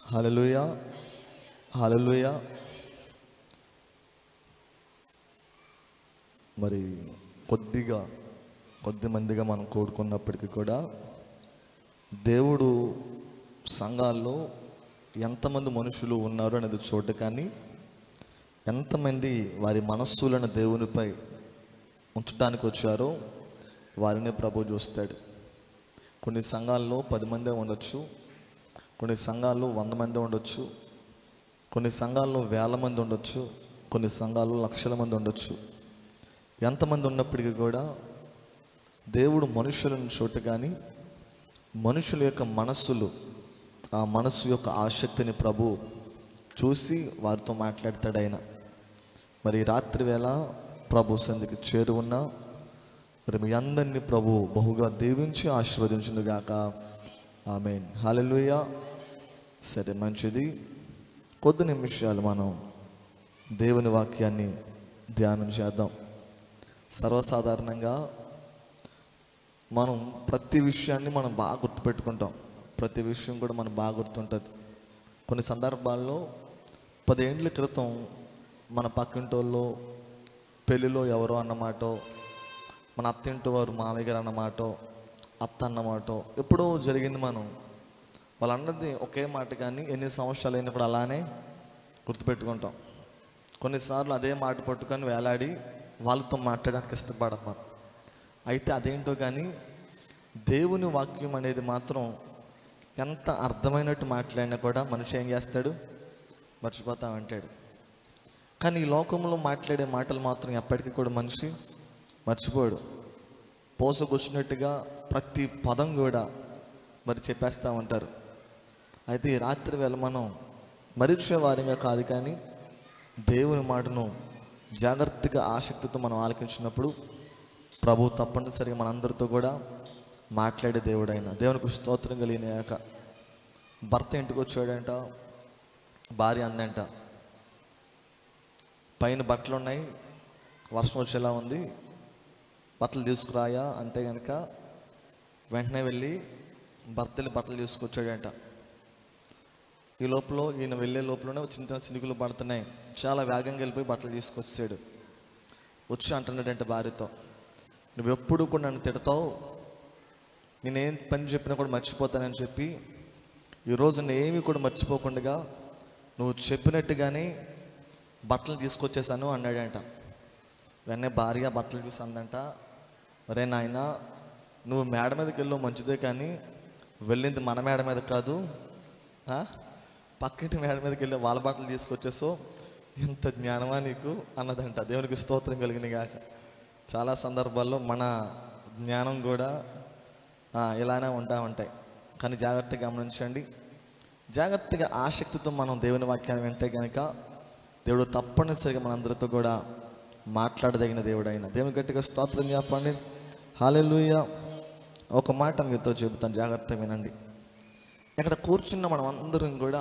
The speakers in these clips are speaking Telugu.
హలలుయ హలలుయ మరి కొద్దిగా కొద్ది మందిగా మనం కూడుకున్నప్పటికీ కూడా దేవుడు సంఘాల్లో ఎంతమంది మనుషులు ఉన్నారు అనేది చూడ కానీ ఎంతమంది వారి మనస్సులను దేవునిపై ఉంచడానికి వచ్చారో వారిని ప్రభు చూస్తాడు కొన్ని సంఘాల్లో పది మందే ఉండొచ్చు కొన్ని సంఘాల్లో వంద మంది ఉండొచ్చు కొన్ని సంఘాల్లో వేల మంది ఉండొచ్చు కొన్ని సంఘాల్లో లక్షల మంది ఉండొచ్చు ఎంతమంది ఉన్నప్పటికీ కూడా దేవుడు మనుషులను చోటు కానీ మనుషుల యొక్క మనస్సులు ఆ మనస్సు యొక్క ఆసక్తిని ప్రభు చూసి వారితో మాట్లాడతాడు ఆయన మరి ఈ రాత్రి వేళ ప్రభు సందికి చేరువున్న మరి మీ అందరినీ ప్రభు బహుగా దీవించి ఆశీర్వదించునుగాక ఆమె హాలెలుయ సరే మంచిది కొద్ది నిమిషాలు మనం దేవుని వాక్యాన్ని ధ్యానం చేద్దాం సర్వసాధారణంగా మనం ప్రతి విషయాన్ని మనం బాగా గుర్తుపెట్టుకుంటాం ప్రతి విషయం కూడా మనకు బాగా గుర్తుంటుంది కొన్ని సందర్భాల్లో పదేండ్ల క్రితం మన పక్కింటోళ్ళు పెళ్ళిలో ఎవరో అన్నమాటో మన అత్తింటి వారు మామయ్య గారు అన్నమాటో అత్త అన్నమాటో ఎప్పుడో జరిగింది మనం వాళ్ళన్నది ఒకే మాట కానీ ఎన్ని సంవత్సరాలు అయినా కూడా అలానే గుర్తుపెట్టుకుంటాం కొన్నిసార్లు అదే మాట పట్టుకొని వేలాడి వాళ్ళతో మాట్లాడడానికి ఇష్టపడం మనం అయితే అదేంటో కానీ దేవుని వాక్యం అనేది మాత్రం ఎంత అర్థమైనట్టు మాట్లాడినా కూడా మనిషి ఏం చేస్తాడు మర్చిపోతా అంటాడు కానీ ఈ లోకంలో మాట్లాడే మాటలు మాత్రం ఎప్పటికీ కూడా మనిషి మర్చిపోడు పోసకొచ్చినట్టుగా ప్రతి పదం కూడా మరి చెప్పేస్తూ ఉంటారు అయితే ఈ రాత్రి వేళ మనం మరిచే వారిగా కాదు కానీ దేవుని మాటను జాగ్రత్తగా ఆసక్తితో మనం ఆలకించినప్పుడు ప్రభు తప్పనిసరిగా మనందరితో కూడా మాట్లాడే దేవుడు ఆయన దేవునికి స్తోత్రం కలిగినాక భర్త ఇంటికి వచ్చాడంట భార్య అందంట పైన బట్టలు ఉన్నాయి వర్షం వచ్చేలా ఉంది బట్టలు తీసుకురాయా అంటే కనుక వెంటనే వెళ్ళి భర్తలు బట్టలు తీసుకొచ్చాడంట ఈ లోపల ఈయన వెళ్ళే లోపలనే చిన్న చిన్న చినుకులు పడుతున్నాయి చాలా వేగంగా వెళ్ళిపోయి బట్టలు తీసుకొచ్చాడు వచ్చి అంటున్నాడంటే భార్యతో నువ్వు ఎప్పుడు కూడా నన్ను తిడతావు నేనేం పని చెప్పినా కూడా మర్చిపోతానని చెప్పి ఈరోజు నేనేమి కూడా మర్చిపోకుండా నువ్వు చెప్పినట్టుగానే బట్టలు తీసుకొచ్చేసాను అన్నాడంట వెంటనే భార్య బట్టలు చూసి అందంట మరే నాయన నువ్వు మేడ మీదకి వెళ్ళు మంచిదే కానీ వెళ్ళింది మన మేడ మీద కాదు ఆ? పక్కింటి మేడ మీదకి వెళ్ళి వాళ్ళ బట్టలు తీసుకొచ్చేసో ఎంత జ్ఞానమా నీకు అన్నదంట దేవునికి స్తోత్రం కలిగిన గాక చాలా సందర్భాల్లో మన జ్ఞానం కూడా ఆ, ఇలానే ఉంటా ఉంటాయి కానీ జాగ్రత్తగా గమనించండి జాగ్రత్తగా ఆసక్తితో మనం దేవుని వాక్యాన్ని వింటే కనుక దేవుడు తప్పనిసరిగా మనందరితో కూడా మాట్లాడదగిన దేవుడు అయిన దేవుని గట్టిగా స్తోత్రం చెప్పండి హాలెలుయ ఒక మాట మీతో చెబుతాను జాగ్రత్తగా వినండి ఇక్కడ కూర్చున్న మనం అందరం కూడా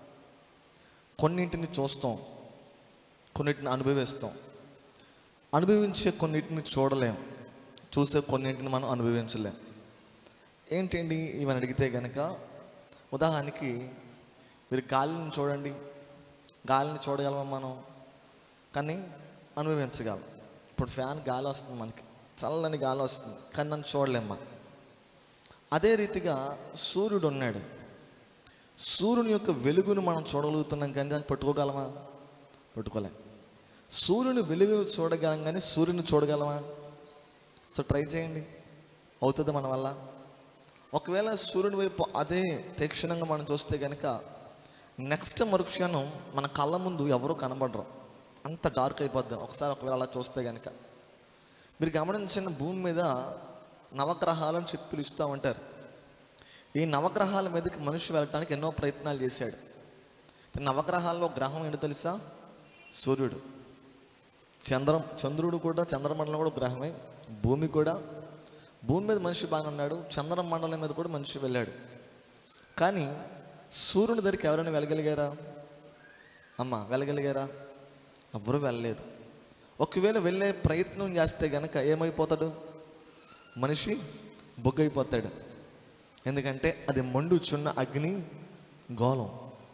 కొన్నింటిని చూస్తాం కొన్నిటిని అనుభవిస్తాం అనుభవించే కొన్నిటిని చూడలేం చూసే కొన్నింటిని మనం అనుభవించలేం ఏంటండి ఇవని అడిగితే కనుక ఉదాహరణకి మీరు గాలిని చూడండి గాలిని చూడగలమా మనం కానీ అనుభవించగలం ఇప్పుడు ఫ్యాన్ గాలి వస్తుంది మనకి చల్లని గాలి వస్తుంది కానీ దాన్ని చూడలేం మనం అదే రీతిగా సూర్యుడు ఉన్నాడు సూర్యుని యొక్క వెలుగును మనం చూడగలుగుతున్నాం కానీ దాన్ని పట్టుకోగలమా పట్టుకోలేం సూర్యుని వెలుగును చూడగలం కానీ సూర్యుని చూడగలమా సో ట్రై చేయండి అవుతుంది మన వల్ల ఒకవేళ సూర్యుని వైపు అదే తీక్షణంగా మనం చూస్తే కనుక నెక్స్ట్ మరుక్షణం మన కళ్ళ ముందు ఎవరు కనబడరు అంత డార్క్ అయిపోద్ది ఒకసారి ఒకవేళ అలా చూస్తే కనుక మీరు గమనించిన భూమి మీద నవగ్రహాలను చెప్పి పిలుస్తూ ఉంటారు ఈ నవగ్రహాల మీదకి మనిషి వెళ్ళటానికి ఎన్నో ప్రయత్నాలు చేశాడు ఈ నవగ్రహాల్లో గ్రహం ఏంటో తెలుసా సూర్యుడు చంద్రం చంద్రుడు కూడా చంద్రమండలం కూడా గ్రహమే భూమి కూడా భూమి మీద మనిషి బాగా ఉన్నాడు చంద్ర మండలం మీద కూడా మనిషి వెళ్ళాడు కానీ సూర్యుని దగ్గరికి ఎవరైనా వెళ్ళగలిగారా అమ్మ వెళ్ళగలిగారా ఎవ్వరూ వెళ్ళలేదు ఒకవేళ వెళ్ళే ప్రయత్నం చేస్తే గనక ఏమైపోతాడు మనిషి బొగ్గైపోతాడు ఎందుకంటే అది మండుచున్న అగ్ని గోళం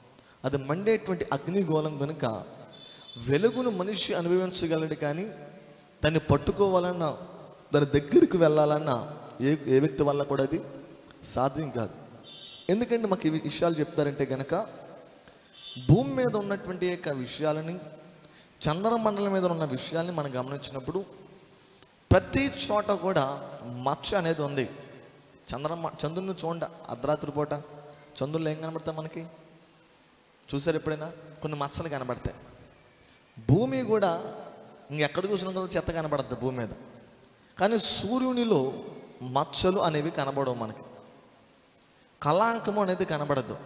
అది మండేటువంటి అగ్నిగోళం కనుక వెలుగును మనిషి అనుభవించగలడు కానీ దాన్ని పట్టుకోవాలన్నా దాని దగ్గరికి వెళ్ళాలన్నా ఏ ఏ వ్యక్తి వల్ల కూడా అది సాధ్యం కాదు ఎందుకంటే మాకు ఈ విషయాలు చెప్తారంటే గనక భూమి మీద ఉన్నటువంటి యొక్క విషయాలని చంద్రమండలం మీద ఉన్న విషయాల్ని మనం గమనించినప్పుడు ప్రతి చోట కూడా మచ్చ అనేది ఉంది చంద్రమ చంద్రుని చూడండి అర్ధరాత్రి పూట చంద్రులు ఏం కనబడతాయి మనకి చూసారు ఎప్పుడైనా కొన్ని మచ్చలు కనబడతాయి భూమి కూడా ఇంకెక్కడ చూసినా కూడా చెత్త కనబడద్దు భూమి మీద కానీ సూర్యునిలో మచ్చలు అనేవి కనబడవు మనకి కళాంకము అనేది కనబడదు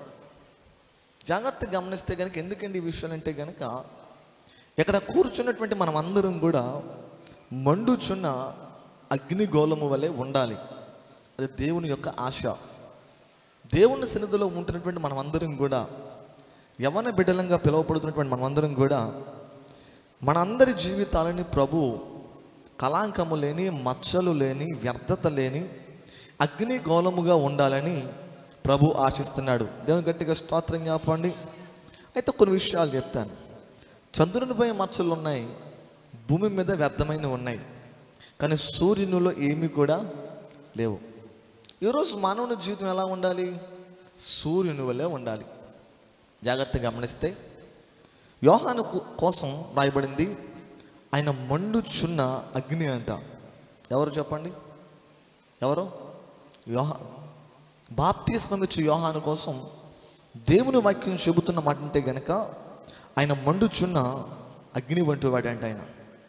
జాగ్రత్తగా గమనిస్తే కనుక ఎందుకండి ఈ విషయాలు అంటే కనుక ఇక్కడ కూర్చున్నటువంటి మనం అందరం కూడా మండుచున్న అగ్నిగోళము వలె ఉండాలి అది దేవుని యొక్క ఆశ దేవుని సన్నిధిలో ఉంటున్నటువంటి మనం అందరం కూడా యవన బిడ్డలంగా పిలువబడుతున్నటువంటి మనమందరం కూడా మనందరి జీవితాలని ప్రభు కళాంకము లేని మచ్చలు లేని వ్యర్థత లేని అగ్ని గోళముగా ఉండాలని ప్రభు ఆశిస్తున్నాడు దేవుని గట్టిగా స్తోత్రం చెప్పండి అయితే కొన్ని విషయాలు చెప్తాను చంద్రునిపై మచ్చలు ఉన్నాయి భూమి మీద వ్యర్థమైనవి ఉన్నాయి కానీ సూర్యునిలో ఏమీ కూడా లేవు ఈరోజు మానవుని జీవితం ఎలా ఉండాలి సూర్యుని వల్లే ఉండాలి జాగ్రత్తగా గమనిస్తే యోహాను కు- కోసం రాయబడింది ఆయన మండుచున్న అగ్ని అంట ఎవరు చెప్పండి ఎవరు యోహా బాప్తిస్మం ఇచ్చి యోహాను కోసం దేవుని వాక్యం చెబుతున్న మాట అంటే గనక ఆయన మండుచున్న అగ్ని వంటి వాడంట ఆయన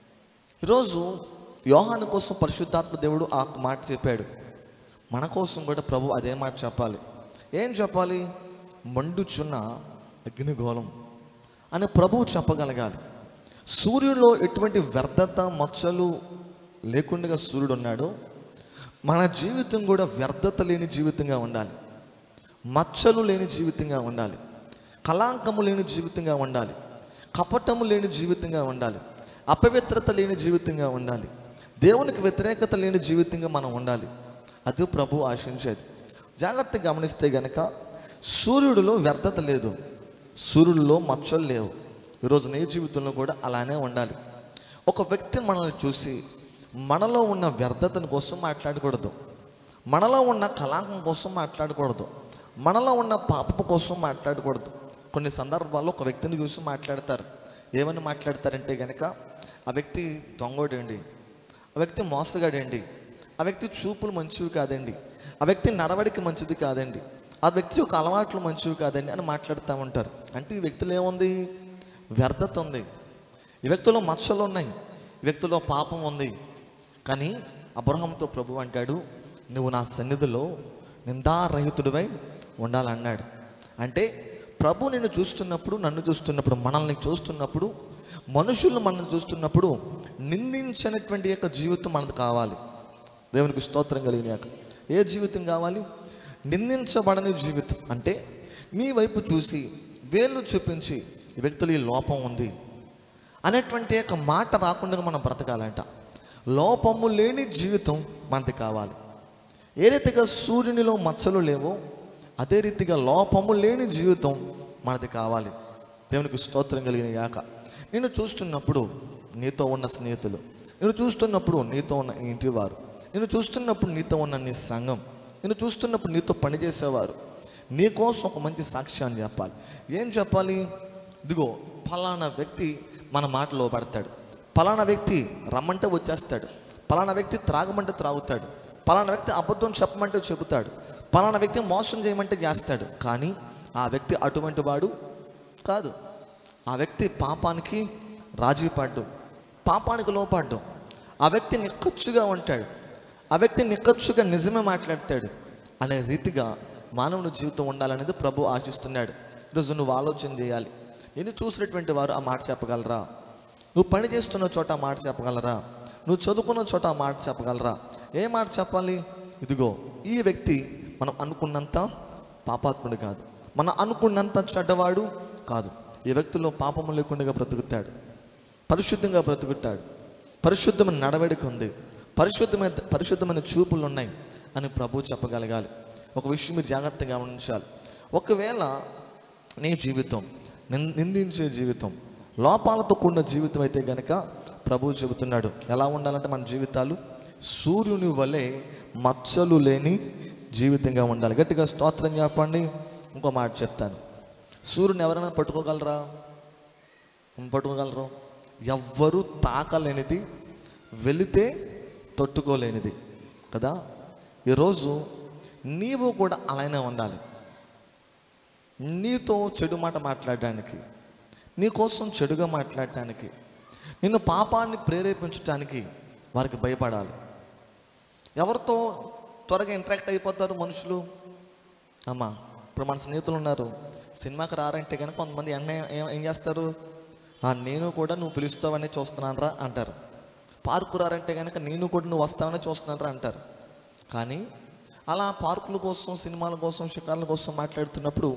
ఈరోజు యోహాను కోసం పరిశుద్ధాత్మ దేవుడు ఆ మాట చెప్పాడు మన కోసం కూడా ప్రభు అదే మాట చెప్పాలి ఏం చెప్పాలి మండుచున్న అగ్నిగోళం అని ప్రభువు చెప్పగలగాలి సూర్యుడిలో ఎటువంటి వ్యర్థత మచ్చలు లేకుండా సూర్యుడు ఉన్నాడు మన జీవితం కూడా వ్యర్థత లేని జీవితంగా ఉండాలి మచ్చలు లేని జీవితంగా ఉండాలి కళాంకము లేని జీవితంగా ఉండాలి కపటము లేని జీవితంగా ఉండాలి అపవిత్రత లేని జీవితంగా ఉండాలి దేవునికి వ్యతిరేకత లేని జీవితంగా మనం ఉండాలి అది ప్రభు ఆశించేది జాగ్రత్తగా గమనిస్తే గనక సూర్యుడిలో వ్యర్థత లేదు సూర్యుడిలో మచ్చలు లేవు ఈరోజు నీ జీవితంలో కూడా అలానే ఉండాలి ఒక వ్యక్తి మనల్ని చూసి మనలో ఉన్న వ్యర్థతను కోసం మాట్లాడకూడదు మనలో ఉన్న కళాంకం కోసం మాట్లాడకూడదు మనలో ఉన్న పాపం కోసం మాట్లాడకూడదు కొన్ని సందర్భాల్లో ఒక వ్యక్తిని చూసి మాట్లాడతారు ఏమని మాట్లాడతారంటే కనుక ఆ వ్యక్తి దొంగోడండి ఆ వ్యక్తి మోసగాడండి ఆ వ్యక్తి చూపులు మంచివి కాదండి ఆ వ్యక్తి నడవడిక మంచిది కాదండి ఆ వ్యక్తి యొక్క అలవాట్లు మంచివి కాదండి అని మాట్లాడుతూ ఉంటారు అంటే ఈ వ్యక్తిలో ఏముంది వ్యర్థత ఉంది ఈ వ్యక్తిలో మచ్చలు ఉన్నాయి ఈ వ్యక్తిలో పాపం ఉంది కానీ అబ్రహంతో ప్రభు అంటాడు నువ్వు నా సన్నిధిలో నిందారహితుడివై ఉండాలన్నాడు అంటే ప్రభు నిన్ను చూస్తున్నప్పుడు నన్ను చూస్తున్నప్పుడు మనల్ని చూస్తున్నప్పుడు మనుషులు మనల్ని చూస్తున్నప్పుడు నిందించినటువంటి యొక్క జీవితం మనది కావాలి దేవునికి స్తోత్రం కలిగినాక ఏ జీవితం కావాలి నిందించబడని జీవితం అంటే మీ వైపు చూసి వేళ్ళు చూపించి ఈ వ్యక్తులు ఈ లోపం ఉంది అనేటువంటి యొక్క మాట రాకుండా మనం బ్రతకాలంట లోపము లేని జీవితం మనది కావాలి ఏ రీతిగా సూర్యునిలో మచ్చలు లేవో అదే రీతిగా లోపము లేని జీవితం మనది కావాలి దేవునికి స్తోత్రం కలిగిన గాక నేను చూస్తున్నప్పుడు నీతో ఉన్న స్నేహితులు నేను చూస్తున్నప్పుడు నీతో ఉన్న ఇంటి వారు నేను చూస్తున్నప్పుడు నీతో ఉన్న నీ సంఘం నేను చూస్తున్నప్పుడు నీతో పనిచేసేవారు నీ కోసం ఒక మంచి సాక్ష్యాన్ని చెప్పాలి ఏం చెప్పాలి ఇదిగో ఫలానా వ్యక్తి మన మాటలో పడతాడు ఫలానా వ్యక్తి రమ్మంటే వచ్చేస్తాడు ఫలానా వ్యక్తి త్రాగమంటే త్రాగుతాడు ఫలానా వ్యక్తి అబద్ధం చెప్పమంటే చెబుతాడు ఫలానా వ్యక్తి మోసం చేయమంటే చేస్తాడు కానీ ఆ వ్యక్తి అటువంటి వాడు కాదు ఆ వ్యక్తి పాపానికి రాజీ పడ్డం పాపానికి లోపడ్డం ఆ వ్యక్తి నిక్కచ్చుగా ఉంటాడు ఆ వ్యక్తి నిక్కచ్చుగా నిజమే మాట్లాడతాడు అనే రీతిగా మానవుని జీవితం ఉండాలనేది ప్రభు ఆశిస్తున్నాడు ఈరోజు నువ్వు ఆలోచన చేయాలి నేను చూసినటువంటి వారు ఆ మాట చెప్పగలరా నువ్వు పని చేస్తున్న చోట ఆ మాట చెప్పగలరా నువ్వు చదువుకున్న చోట ఆ మాట చెప్పగలరా ఏ మాట చెప్పాలి ఇదిగో ఈ వ్యక్తి మనం అనుకున్నంత పాపాత్ముడు కాదు మనం అనుకున్నంత చెడ్డవాడు కాదు ఈ వ్యక్తిలో పాపము లేకుండా బ్రతుకుతాడు పరిశుద్ధంగా బ్రతుకుతాడు పరిశుద్ధమైన నడవడిక ఉంది పరిశుద్ధమైన పరిశుద్ధమైన చూపులు ఉన్నాయి అని ప్రభు చెప్పగలగాలి ఒక విషయం మీరు జాగ్రత్తగా గమనించాలి ఒకవేళ నీ జీవితం నిం- నిందించే జీవితం లోపాలతో కూడిన జీవితం అయితే గనక ప్రభువు చెబుతున్నాడు ఎలా ఉండాలంటే మన జీవితాలు సూర్యుని వలె మచ్చలు లేని జీవితంగా ఉండాలి గట్టిగా స్తోత్రం చెప్పండి ఇంకో మాట చెప్తాను సూర్యుని ఎవరైనా పట్టుకోగలరా పట్టుకోగలరు ఎవ్వరూ తాకలేనిది వెళితే తట్టుకోలేనిది కదా ఈరోజు నీవు కూడా అలానే ఉండాలి నీతో చెడు మాట మాట్లాడడానికి నీ కోసం చెడుగా మాట్లాడటానికి నిన్ను పాపాన్ని ప్రేరేపించడానికి వారికి భయపడాలి ఎవరితో త్వరగా ఇంటరాక్ట్ అయిపోతారు మనుషులు అమ్మా ఇప్పుడు మన స్నేహితులు ఉన్నారు సినిమాకి రారంటే కనుక కొంతమంది అన్న ఏం- ఏం చేస్తారు "ఆ, నేను కూడా నువ్వు పిలుస్తావని చూస్తున్నాను రా అంటారు పార్కు రారంటే కనుక నేను కూడా నువ్వు వస్తావని చూస్తున్నాను రా అంటారు కానీ అలా పార్కుల కోసం సినిమాల కోసం షికార్ల కోసం మాట్లాడుతున్నప్పుడు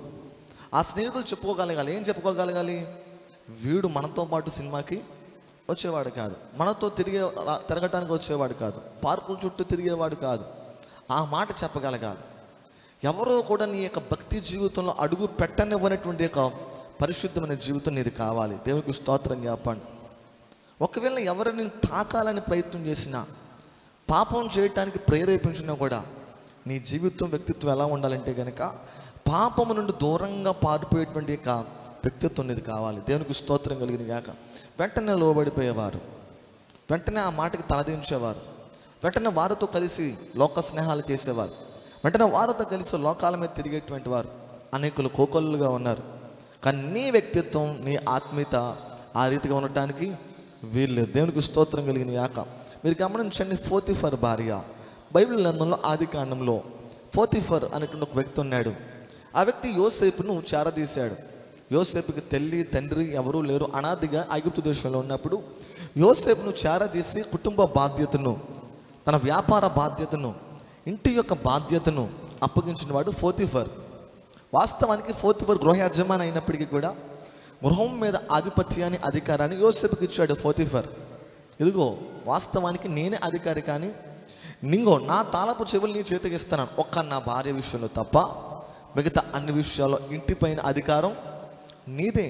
ఆ స్నేహితులు చెప్పుకోగలగాలి ఏం చెప్పుకోగలగాలి వీడు మనతో పాటు సినిమాకి వచ్చేవాడు కాదు మనతో తిరిగే రా- తిరగటానికి వచ్చేవాడు కాదు పార్కుల చుట్టూ తిరిగేవాడు కాదు ఆ మాట చెప్పగలగాలి ఎవరో కూడా నీ యొక్క భక్తి జీవితంలో అడుగు పెట్టనివ్వనటువంటి యొక్క పరిశుద్ధమైన జీవితం నీది కావాలి దేవునికి స్తోత్రం చెప్పండి ఒకవేళ ఎవరిని తాకాలని ప్రయత్నం చేసినా పాపం చేయటానికి ప్రేరేపించినా కూడా నీ జీవితం వ్యక్తిత్వం ఎలా ఉండాలంటే కనుక పాపము నుండి దూరంగా పారిపోయేటువంటి యొక్క వ్యక్తిత్వం నీది కావాలి దేవునికి స్తోత్రం కలిగిన గాక వెంటనే లోబడిపోయేవారు వెంటనే ఆ మాటకి తలదించేవారు వెంటనే వారితో కలిసి లోక స్నేహాలు చేసేవారు వెంటనే వారితో కలిసి లోకాల మీద తిరిగేటువంటి వారు అనేకులు కోకొల్లుగా ఉన్నారు కానీ నీ వ్యక్తిత్వం నీ ఆత్మీయత ఆ రీతిగా ఉండటానికి వీళ్ళు దేవునికి స్తోత్రం కలిగిన యాక మీరు గమనించండి ఫోతిఫర్ భార్య బైబిల్ గ్రంథంలో ఆది కాండంలో ఫోతిఫర్ అనేటువంటి ఒక వ్యక్తి ఉన్నాడు ఆ వ్యక్తి యోసేపును చేరదీశాడు యోసేపుకి తల్లి తండ్రి ఎవరూ లేరు అనాదిగా ఐగుప్తు దేశంలో ఉన్నప్పుడు యోసేపును చేరదీసి కుటుంబ బాధ్యతను తన వ్యాపార బాధ్యతను ఇంటి యొక్క బాధ్యతను అప్పగించిన వాడు ఫోతిఫర్ వాస్తవానికి ఫోతిఫర్ గృహ యజమాని అయినప్పటికీ కూడా గృహం మీద ఆధిపత్యాన్ని అధికారాన్ని యోసేపుకి ఇచ్చాడు ఫోతిఫర్ ఇదిగో వాస్తవానికి నేనే అధికారి కానీ నింగో నా తాళపు చెవులు నీ చేతికి ఇస్తాను ఒక్క నా భార్య విషయంలో తప్ప మిగతా అన్ని విషయాల్లో ఇంటిపైన అధికారం నీదే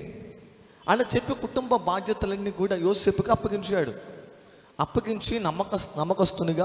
అని చెప్పి కుటుంబ బాధ్యతలన్నీ కూడా యోసేపుకి అప్పగించాడు అప్పగించి నమ్మక నమ్మకస్తునిగా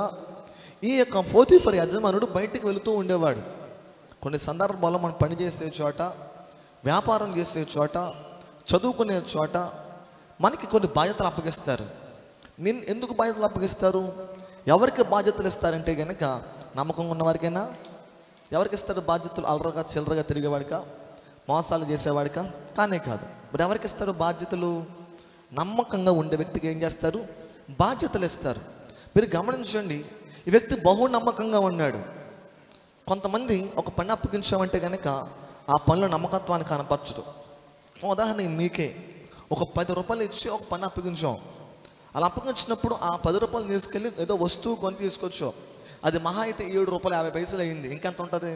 ఈ యొక్క ఫోతిఫర్ యజమానుడు బయటికి వెళుతూ ఉండేవాడు కొన్ని సందర్భాల్లో మనం పని చేసే చోట వ్యాపారం చేసే చోట చదువుకునే చోట మనకి కొన్ని బాధ్యతలు అప్పగిస్తారు నేను ఎందుకు బాధ్యతలు అప్పగిస్తారు ఎవరికి బాధ్యతలు ఇస్తారంటే కనుక నమ్మకం ఉన్నవారికైనా ఎవరికి ఇస్తారు బాధ్యతలు అలరగా చిల్లరగా తిరిగేవాడికా మోసాలు చేసేవాడికా కానే కాదు మరి ఎవరికి ఇస్తారు బాధ్యతలు నమ్మకంగా ఉండే వ్యక్తికి ఏం చేస్తారు బాధ్యతలు ఇస్తారు మీరు గమనించండి ఈ వ్యక్తి బహు నమ్మకంగా ఉన్నాడు కొంతమంది ఒక పని అప్పగించామంటే కనుక ఆ పనిలో నమ్మకత్వాన్ని కనపరచదు ఉదాహరణ మీకే ఒక పది రూపాయలు ఇచ్చి ఒక పని అప్పగించాం అలా అప్పగించినప్పుడు ఆ పది రూపాయలు తీసుకెళ్ళి ఏదో వస్తువు కొని తీసుకొచ్చాం అది మహా అయితే ఏడు రూపాయలు యాభై పైసలు అయింది ఇంకెంత ఉంటుంది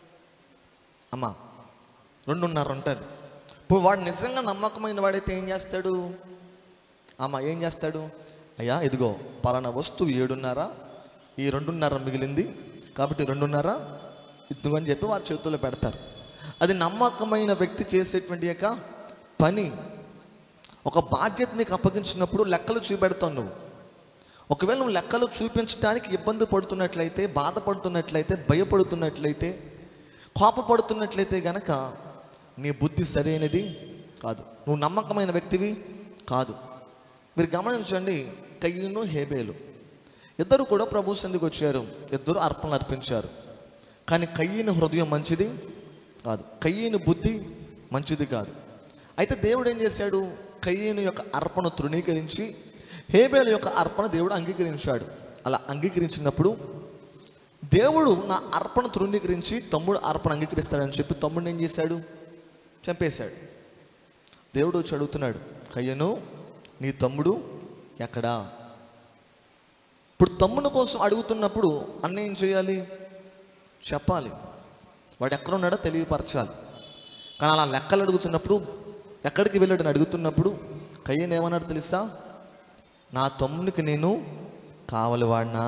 అమ్మా రెండున్నర ఉంటుంది ఇప్పుడు వాడు నిజంగా నమ్మకమైన వాడైతే ఏం చేస్తాడు అమ్మ ఏం చేస్తాడు అయ్యా ఇదిగో పలానా వస్తువు ఏడున్నర ఈ రెండున్నర మిగిలింది కాబట్టి రెండున్నర ఇదిగో అని చెప్పి వారి చేతుల్లో పెడతారు అది నమ్మకమైన వ్యక్తి చేసేటువంటి యొక్క పని ఒక బాధ్యత నీకు అప్పగించినప్పుడు లెక్కలు చూపెడతావు నువ్వు ఒకవేళ నువ్వు లెక్కలు చూపించడానికి ఇబ్బంది పడుతున్నట్లయితే బాధపడుతున్నట్లయితే భయపడుతున్నట్లయితే కోపపడుతున్నట్లయితే గనక నీ బుద్ధి సరైనది కాదు నువ్వు నమ్మకమైన వ్యక్తివి కాదు మీరు గమనించండి కయ్యను హేబేలు ఇద్దరు కూడా ప్రభు సందికి వచ్చారు ఇద్దరు అర్పణలు అర్పించారు కానీ కయ్యని హృదయం మంచిది కాదు కయ్యని బుద్ధి మంచిది కాదు అయితే దేవుడు ఏం చేశాడు కయ్యను యొక్క అర్పణ తృణీకరించి హేబేలు యొక్క అర్పణ దేవుడు అంగీకరించాడు అలా అంగీకరించినప్పుడు దేవుడు నా అర్పణ తృణీకరించి తమ్ముడు అర్పణ అంగీకరిస్తాడని చెప్పి తమ్ముడిని ఏం చేశాడు చంపేశాడు దేవుడు వచ్చి అడుగుతున్నాడు కయ్యను నీ తమ్ముడు ఎక్కడా ఇప్పుడు తమ్ముని కోసం అడుగుతున్నప్పుడు అన్న ఏం చేయాలి చెప్పాలి వాడు ఎక్కడ ఉన్నాడో తెలియపరచాలి కానీ అలా లెక్కలు అడుగుతున్నప్పుడు ఎక్కడికి వెళ్ళాడని అడుగుతున్నప్పుడు కయ్యను ఏమన్నాడు తెలుసా నా తమ్మునికి నేను కావలి వాడినా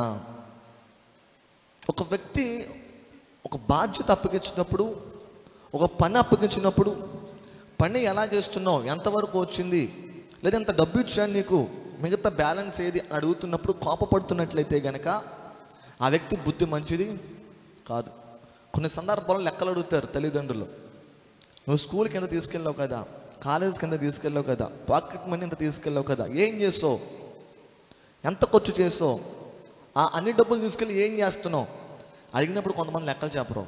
ఒక వ్యక్తి ఒక బాధ్యత అప్పగించినప్పుడు ఒక పని అప్పగించినప్పుడు పని ఎలా చేస్తున్నావు ఎంతవరకు వచ్చింది లేదా ఎంత డబ్బు ఇచ్చాను నీకు మిగతా బ్యాలెన్స్ ఏది అని అడుగుతున్నప్పుడు కోపపడుతున్నట్లయితే గనక ఆ వ్యక్తి బుద్ధి మంచిది కాదు కొన్ని సందర్భాల్లో లెక్కలు అడుగుతారు తల్లిదండ్రులు నువ్వు స్కూల్ కింద తీసుకెళ్ళావు కదా కాలేజ్ కింద తీసుకెళ్ళావు కదా పాకెట్ మనీ ఎంత తీసుకెళ్ళావు కదా ఏం చేసావు ఎంత ఖర్చు చేసావు ఆ అన్ని డబ్బులు తీసుకెళ్ళి ఏం చేస్తున్నావు అడిగినప్పుడు కొంతమంది లెక్కలు చెప్పరు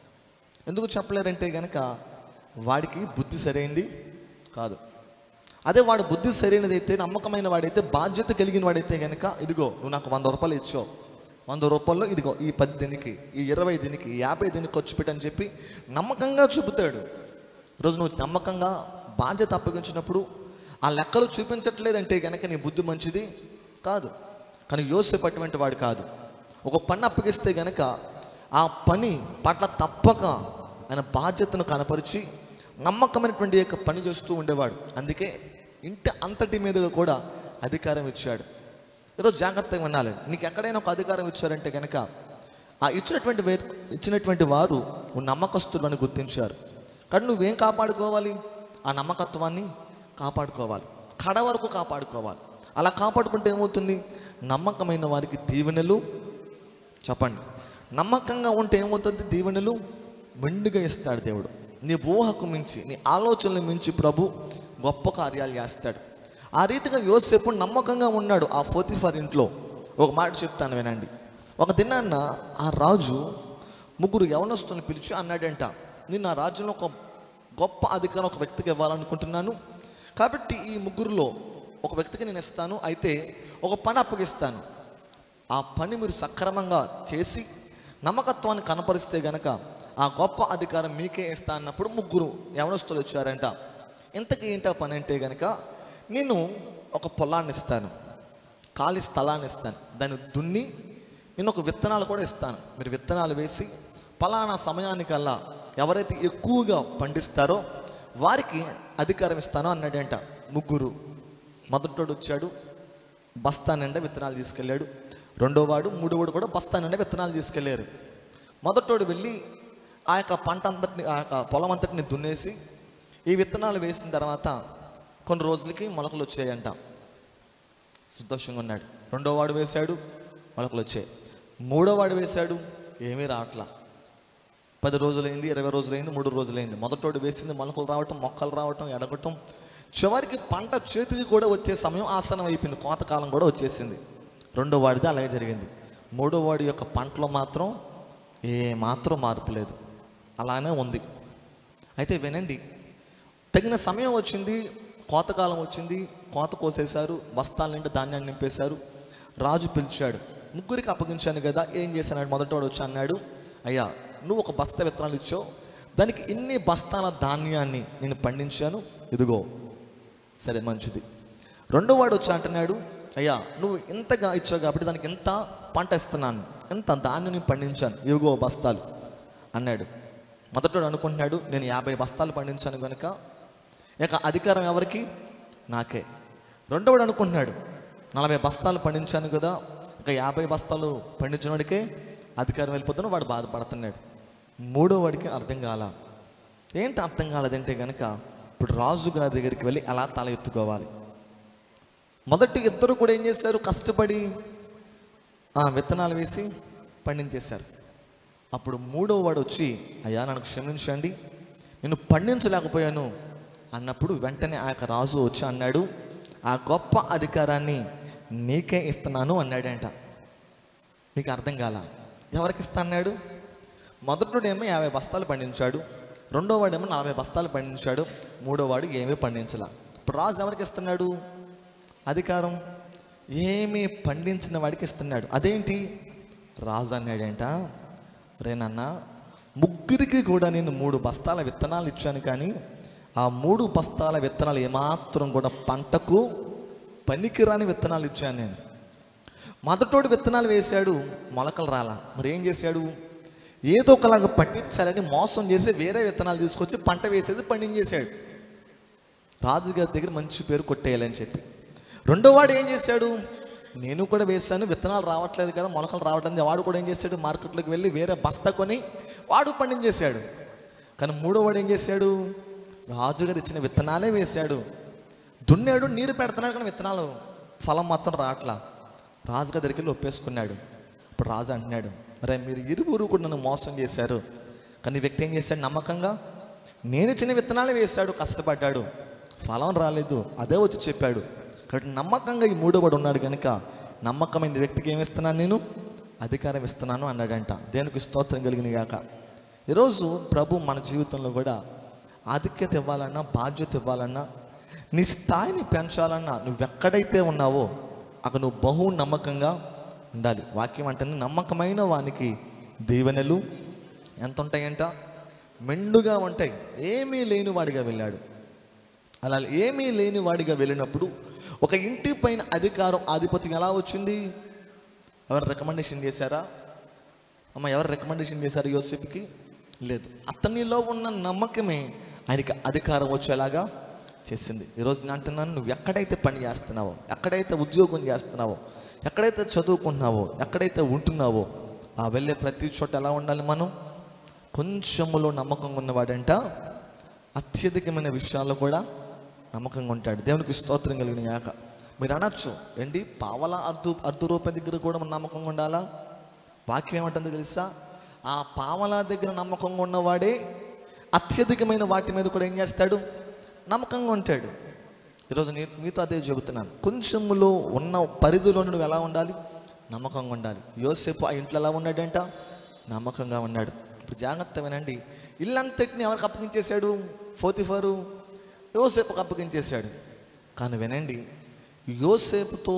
ఎందుకు చెప్పలేరంటే కనుక వాడికి బుద్ధి సరైంది కాదు అదే వాడు బుద్ధి సరైనదైతే నమ్మకమైన వాడైతే బాధ్యత కలిగిన వాడైతే కనుక ఇదిగో నువ్వు నాకు వంద రూపాయలు ఇచ్చావు వంద రూపాయల్లో ఇదిగో ఈ పది దీనికి ఈ ఇరవై దీనికి ఈ యాభై దీనికి ఖర్చు పెట్టని చెప్పి నమ్మకంగా చూపుతాడు ఈరోజు నువ్వు నమ్మకంగా బాధ్యత అప్పగించినప్పుడు ఆ లెక్కలు చూపించట్లేదంటే కనుక నీ బుద్ధి మంచిది కాదు కానీ యోసేపు అటువంటి వాడు కాదు ఒక పని అప్పగిస్తే గనక ఆ పని పట్ల తప్పక ఆయన బాధ్యతను కనపరిచి నమ్మకమైనటువంటి యొక్క పని చేస్తూ ఉండేవాడు అందుకే ఇంటి అంతటి మీదుగా కూడా అధికారం ఇచ్చాడు ఈరోజు జాగ్రత్తగా వినాలి నీకు ఎక్కడైనా ఒక అధికారం ఇచ్చారంటే కనుక ఆ ఇచ్చినటువంటి వే ఇచ్చినటువంటి వారు నువ్వు నమ్మకస్తులు అని గుర్తించారు కానీ నువ్వేం కాపాడుకోవాలి ఆ నమ్మకత్వాన్ని కాపాడుకోవాలి కడ వరకు కాపాడుకోవాలి అలా కాపాడుకుంటే ఏమవుతుంది నమ్మకమైన వారికి దీవెనలు చెప్పండి నమ్మకంగా ఉంటే ఏమవుతుంది దీవెనలు మెండుగా ఇస్తాడు దేవుడు నీ ఊహకు మించి నీ ఆలోచనలు మించి ప్రభు గొప్ప కార్యాలు చేస్తాడు ఆ రీతిగా యోసేపు నమ్మకంగా ఉన్నాడు ఆ ఫోర్తిఫర్ ఇంట్లో ఒక మాట చెప్తాను వినండి ఒక దినాన్న ఆ రాజు ముగ్గురు యవనస్తులను పిలిచి అన్నాడంట నేను నా రాజ్యంలో ఒక గొప్ప అధికారం ఒక వ్యక్తికి ఇవ్వాలనుకుంటున్నాను కాబట్టి ఈ ముగ్గురులో ఒక వ్యక్తికి నేను ఇస్తాను అయితే ఒక పని అప్పగిస్తాను ఆ పని మీరు సక్రమంగా చేసి నమ్మకత్వాన్ని కనపరిస్తే గనక ఆ గొప్ప అధికారం మీకే ఇస్తా అన్నప్పుడు ముగ్గురు యవనస్తులు వచ్చారంట ఇంతకీ ఏంటా పని అంటే గనక నేను ఒక పొలాన్ని ఇస్తాను ఖాళీ స్థలాన్ని ఇస్తాను దాన్ని దున్ని నేను ఒక విత్తనాలు కూడా ఇస్తాను మీరు విత్తనాలు వేసి ఫలానా సమయానికల్లా ఎవరైతే ఎక్కువగా పండిస్తారో వారికి అధికారం ఇస్తాను అన్నాడంట ముగ్గురు మొదటోడు వచ్చాడు బస్తా నిండా విత్తనాలు తీసుకెళ్ళాడు రెండో వాడు మూడో వాడు కూడా బస్తా నిండా విత్తనాలు తీసుకెళ్ళారు మొదటోడు వెళ్ళి ఆ యొక్క పంట అంతటిని ఆ యొక్క పొలం అంతటిని దున్నేసి ఈ విత్తనాలు వేసిన తర్వాత కొన్ని రోజులకి మొలకలు వచ్చాయంట సంతోషంగా ఉన్నాడు రెండో వాడు వేశాడు మొలకలు వచ్చాయి మూడో వాడు వేశాడు ఏమీ రావట్లా పది రోజులైంది ఇరవై రోజులైంది మూడు రోజులైంది మొదటోడు వేసింది మొలకలు రావటం మొక్కలు రావటం ఎదగటం చివరికి పంట చేతికి కూడా వచ్చే సమయం ఆసనం అయిపోయింది కోతకాలం కూడా వచ్చేసింది రెండో వాడిది అలాగే జరిగింది మూడో వాడి యొక్క పంటలో మాత్రం ఏ మాత్రం మార్పు లేదు అలానే ఉంది అయితే వినండి తగిన సమయం వచ్చింది కోతకాలం వచ్చింది కోత కోసేశారు బస్తాల నిండా ధాన్యాన్ని నింపేశారు రాజు పిలిచాడు ముగ్గురికి అప్పగించాను కదా ఏం చేశాడు మొదటోడు వచ్చి అన్నాడు అయ్యా నువ్వు ఒక బస్తా విత్తనాలు ఇచ్చావు దానికి ఇన్ని బస్తాల ధాన్యాన్ని నేను పండించాను ఇదిగో సరే మంచిది రెండో వాడు వచ్చి అంటున్నాడు అయ్యా నువ్వు ఇంతగా ఇచ్చావు కాబట్టి దానికి ఎంత పంట ఇస్తున్నాను ఎంత ధాన్యం పండించాను ఇదిగో బస్తాలు అన్నాడు మొదటోడు అనుకుంటున్నాడు నేను యాభై బస్తాలు పండించాను కనుక ఇక అధికారం ఎవరికి నాకే రెండోవాడు అనుకుంటున్నాడు నలభై బస్తాలు పండించాను కదా ఇక యాభై బస్తాలు పండించిన వాడికే అధికారం వెళ్ళిపోతాను వాడు బాధపడుతున్నాడు మూడో వాడికి అర్థం కాల ఏంటి అర్థం కాలేదంటే కనుక ఇప్పుడు రాజు గారి దగ్గరికి వెళ్ళి ఎలా తల ఎత్తుకోవాలి మొదటి ఇద్దరు కూడా ఏం చేశారు కష్టపడి ఆ విత్తనాలు వేసి పండించేశారు అప్పుడు మూడో వాడు వచ్చి అయ్యా నన్ను క్షమించండి నేను పండించలేకపోయాను అన్నప్పుడు వెంటనే ఆ యొక్క రాజు వచ్చి అన్నాడు ఆ గొప్ప అధికారాన్ని నీకే ఇస్తున్నాను అన్నాడంట మీకు అర్థం కాల ఎవరికి ఇస్తా అన్నాడు మొదటిడేమో యాభై బస్తాలు పండించాడు రెండో వాడేమో నలభై బస్తాలు పండించాడు మూడో వాడు ఏమీ పండించలా ఇప్పుడు రాజు ఎవరికి ఇస్తున్నాడు అధికారం ఏమీ పండించిన వాడికి ఇస్తున్నాడు అదేంటి రాజు అన్నాడంట రేనన్న ముగ్గురికి కూడా నేను మూడు బస్తాల విత్తనాలు ఇచ్చాను కానీ ఆ మూడు బస్తాల విత్తనాలు ఏమాత్రం కూడా పంటకు పనికిరాని విత్తనాలు ఇచ్చాను నేను మొదటోడు విత్తనాలు వేశాడు మొలకలు రాలా మరి ఏం చేశాడు ఏదో ఒకలాగా పండించాలని మోసం చేసి వేరే విత్తనాలు తీసుకొచ్చి పంట వేసేది పండించేశాడు రాజుగారి దగ్గర మంచి పేరు కొట్టేయాలని చెప్పి రెండో వాడు ఏం చేశాడు నేను కూడా వేశాను విత్తనాలు రావట్లేదు కదా మొలకలు రావట్లేదు వాడు కూడా ఏం చేశాడు మార్కెట్లోకి వెళ్ళి వేరే బస్తా కొని వాడు పండించేశాడు కానీ మూడో వాడు ఏం చేశాడు రాజుగారు ఇచ్చిన విత్తనాలే వేశాడు దున్నాడు నీరు పెడుతున్నాడు కానీ విత్తనాలు ఫలం మాత్రం రావట్లా రాజుగారి దగ్గరికి వెళ్ళి ఒప్పేసుకున్నాడు ఇప్పుడు రాజు అంటున్నాడు అరే మీరు ఇరువురు కూడా నన్ను మోసం చేశారు కానీ ఈ వ్యక్తి ఏం చేశాడు నమ్మకంగా నేను ఇచ్చిన విత్తనాలే వేశాడు కష్టపడ్డాడు ఫలం రాలేదు అదే వచ్చి చెప్పాడు కాబట్టి నమ్మకంగా ఈ మూడో వాడు ఉన్నాడు కనుక నమ్మకమైన వ్యక్తికి ఏమి ఇస్తున్నాను నేను అధికారం ఇస్తున్నాను అన్నాడంట దేనికి స్తోత్రం కలిగిన గాక ఈరోజు ప్రభు మన జీవితంలో కూడా ఆధిక్యత ఇవ్వాలన్నా బాధ్యత ఇవ్వాలన్నా నీ స్థాయిని పెంచాలన్నా నువ్వెక్కడైతే ఉన్నావో అక్కడ నువ్వు బహు నమ్మకంగా ఉండాలి వాక్యం అంటుంది నమ్మకమైన వానికి దీవెనలు ఎంత ఉంటాయంట మెండుగా ఉంటాయి ఏమీ లేని వాడిగా వెళ్ళాడు అలా ఏమీ లేని వాడిగా వెళ్ళినప్పుడు ఒక ఇంటి పైన అధికారం ఆధిపత్యం ఎలా వచ్చింది ఎవరు రికమెండేషన్ చేశారా అమ్మ ఎవరు రికమెండేషన్ చేశారు యోసేపుకి లేదు అతనిలో ఉన్న నమ్మకమే ఆయనకి అధికారం వచ్చేలాగా చేసింది ఈరోజు నేను అంటున్నాను నువ్వు ఎక్కడైతే పని చేస్తున్నావో ఎక్కడైతే ఉద్యోగం చేస్తున్నావో ఎక్కడైతే చదువుకున్నావో ఎక్కడైతే ఉంటున్నావో ఆ వెళ్ళే ప్రతి చోట ఎలా ఉండాలి మనం కొంచెములో నమ్మకంగా ఉన్నవాడంట అత్యధికమైన విషయాల్లో కూడా నమ్మకంగా ఉంటాడు దేవునికి స్తోత్రం కలిగిన యాక మీరు అనొచ్చు ఏంటి పావల అర్ధ అర్ధ రూపాయి దగ్గర కూడా మనం నమ్మకంగా ఉండాలా వాక్యం ఏమంటుందో తెలుసా ఆ పావల దగ్గర నమ్మకంగా ఉన్నవాడే అత్యధికమైన వాటి మీద కూడా ఏం చేస్తాడు నమ్మకంగా ఉంటాడు ఈరోజు నేను మీతో అదే చెబుతున్నాను కొంచెములో ఉన్న పరిధిలో నువ్వు ఎలా ఉండాలి నమ్మకంగా ఉండాలి యోసేపు ఆ ఇంట్లో ఎలా ఉన్నాడంట నమ్మకంగా ఉన్నాడు ఇప్పుడు జాగ్రత్త వినండి ఇల్లంతటిని ఎవరికి అప్పగించేశాడు ఫోతిఫరు యోసేపుకి అప్పగించేశాడు కానీ వినండి యోసేపుతో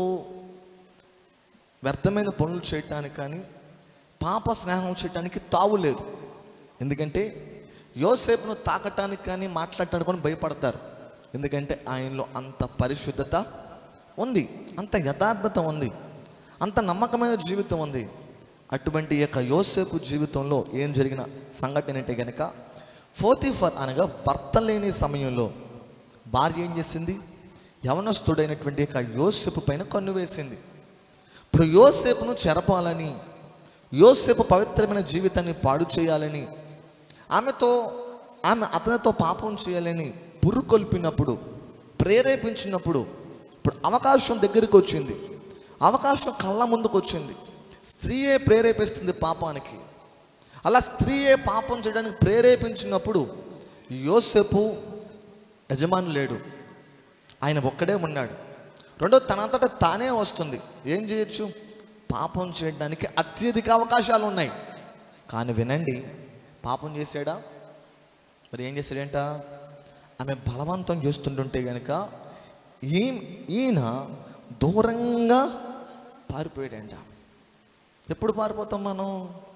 వ్యర్థమైన పనులు చేయటానికి కానీ పాప స్నేహం చేయటానికి తావు లేదు ఎందుకంటే యోసేపును తాకటానికి కానీ మాట్లాడటానికి కూడా భయపడతారు ఎందుకంటే ఆయనలో అంత పరిశుద్ధత ఉంది అంత యథార్థత ఉంది అంత నమ్మకమైన జీవితం ఉంది అటువంటి యొక్క యోసేపు జీవితంలో ఏం జరిగిన సంఘటన అంటే గనక ఫోతిఫర్ అనగా భర్త లేని సమయంలో భార్య ఏం చేసింది యవనస్తుడైనటువంటి యొక్క యోసేపు పైన కన్ను వేసింది ఇప్పుడు యోసేపును చెరపాలని యోసేపు పవిత్రమైన జీవితాన్ని పాడు చేయాలని ఆమెతో ఆమె అతనితో పాపం చేయాలని పురుకొల్పినప్పుడు ప్రేరేపించినప్పుడు ఇప్పుడు అవకాశం దగ్గరికి వచ్చింది అవకాశం కళ్ళ ముందుకు వచ్చింది స్త్రీయే ప్రేరేపిస్తుంది పాపానికి అలా స్త్రీయే పాపం చేయడానికి ప్రేరేపించినప్పుడు యోసేపు యజమాని లేడు ఆయన ఒక్కడే ఉన్నాడు రెండో తనంతట తానే వస్తుంది ఏం చేయొచ్చు పాపం చేయడానికి అత్యధిక అవకాశాలు ఉన్నాయి కానీ వినండి పాపం చేశాడా మరి ఏం చేశాడంట ఆమె బలవంతం చేస్తుంటుంటే గనుక ఈ ఈయన దూరంగా పారిపోయాడంట ఎప్పుడు పారిపోతాం మనం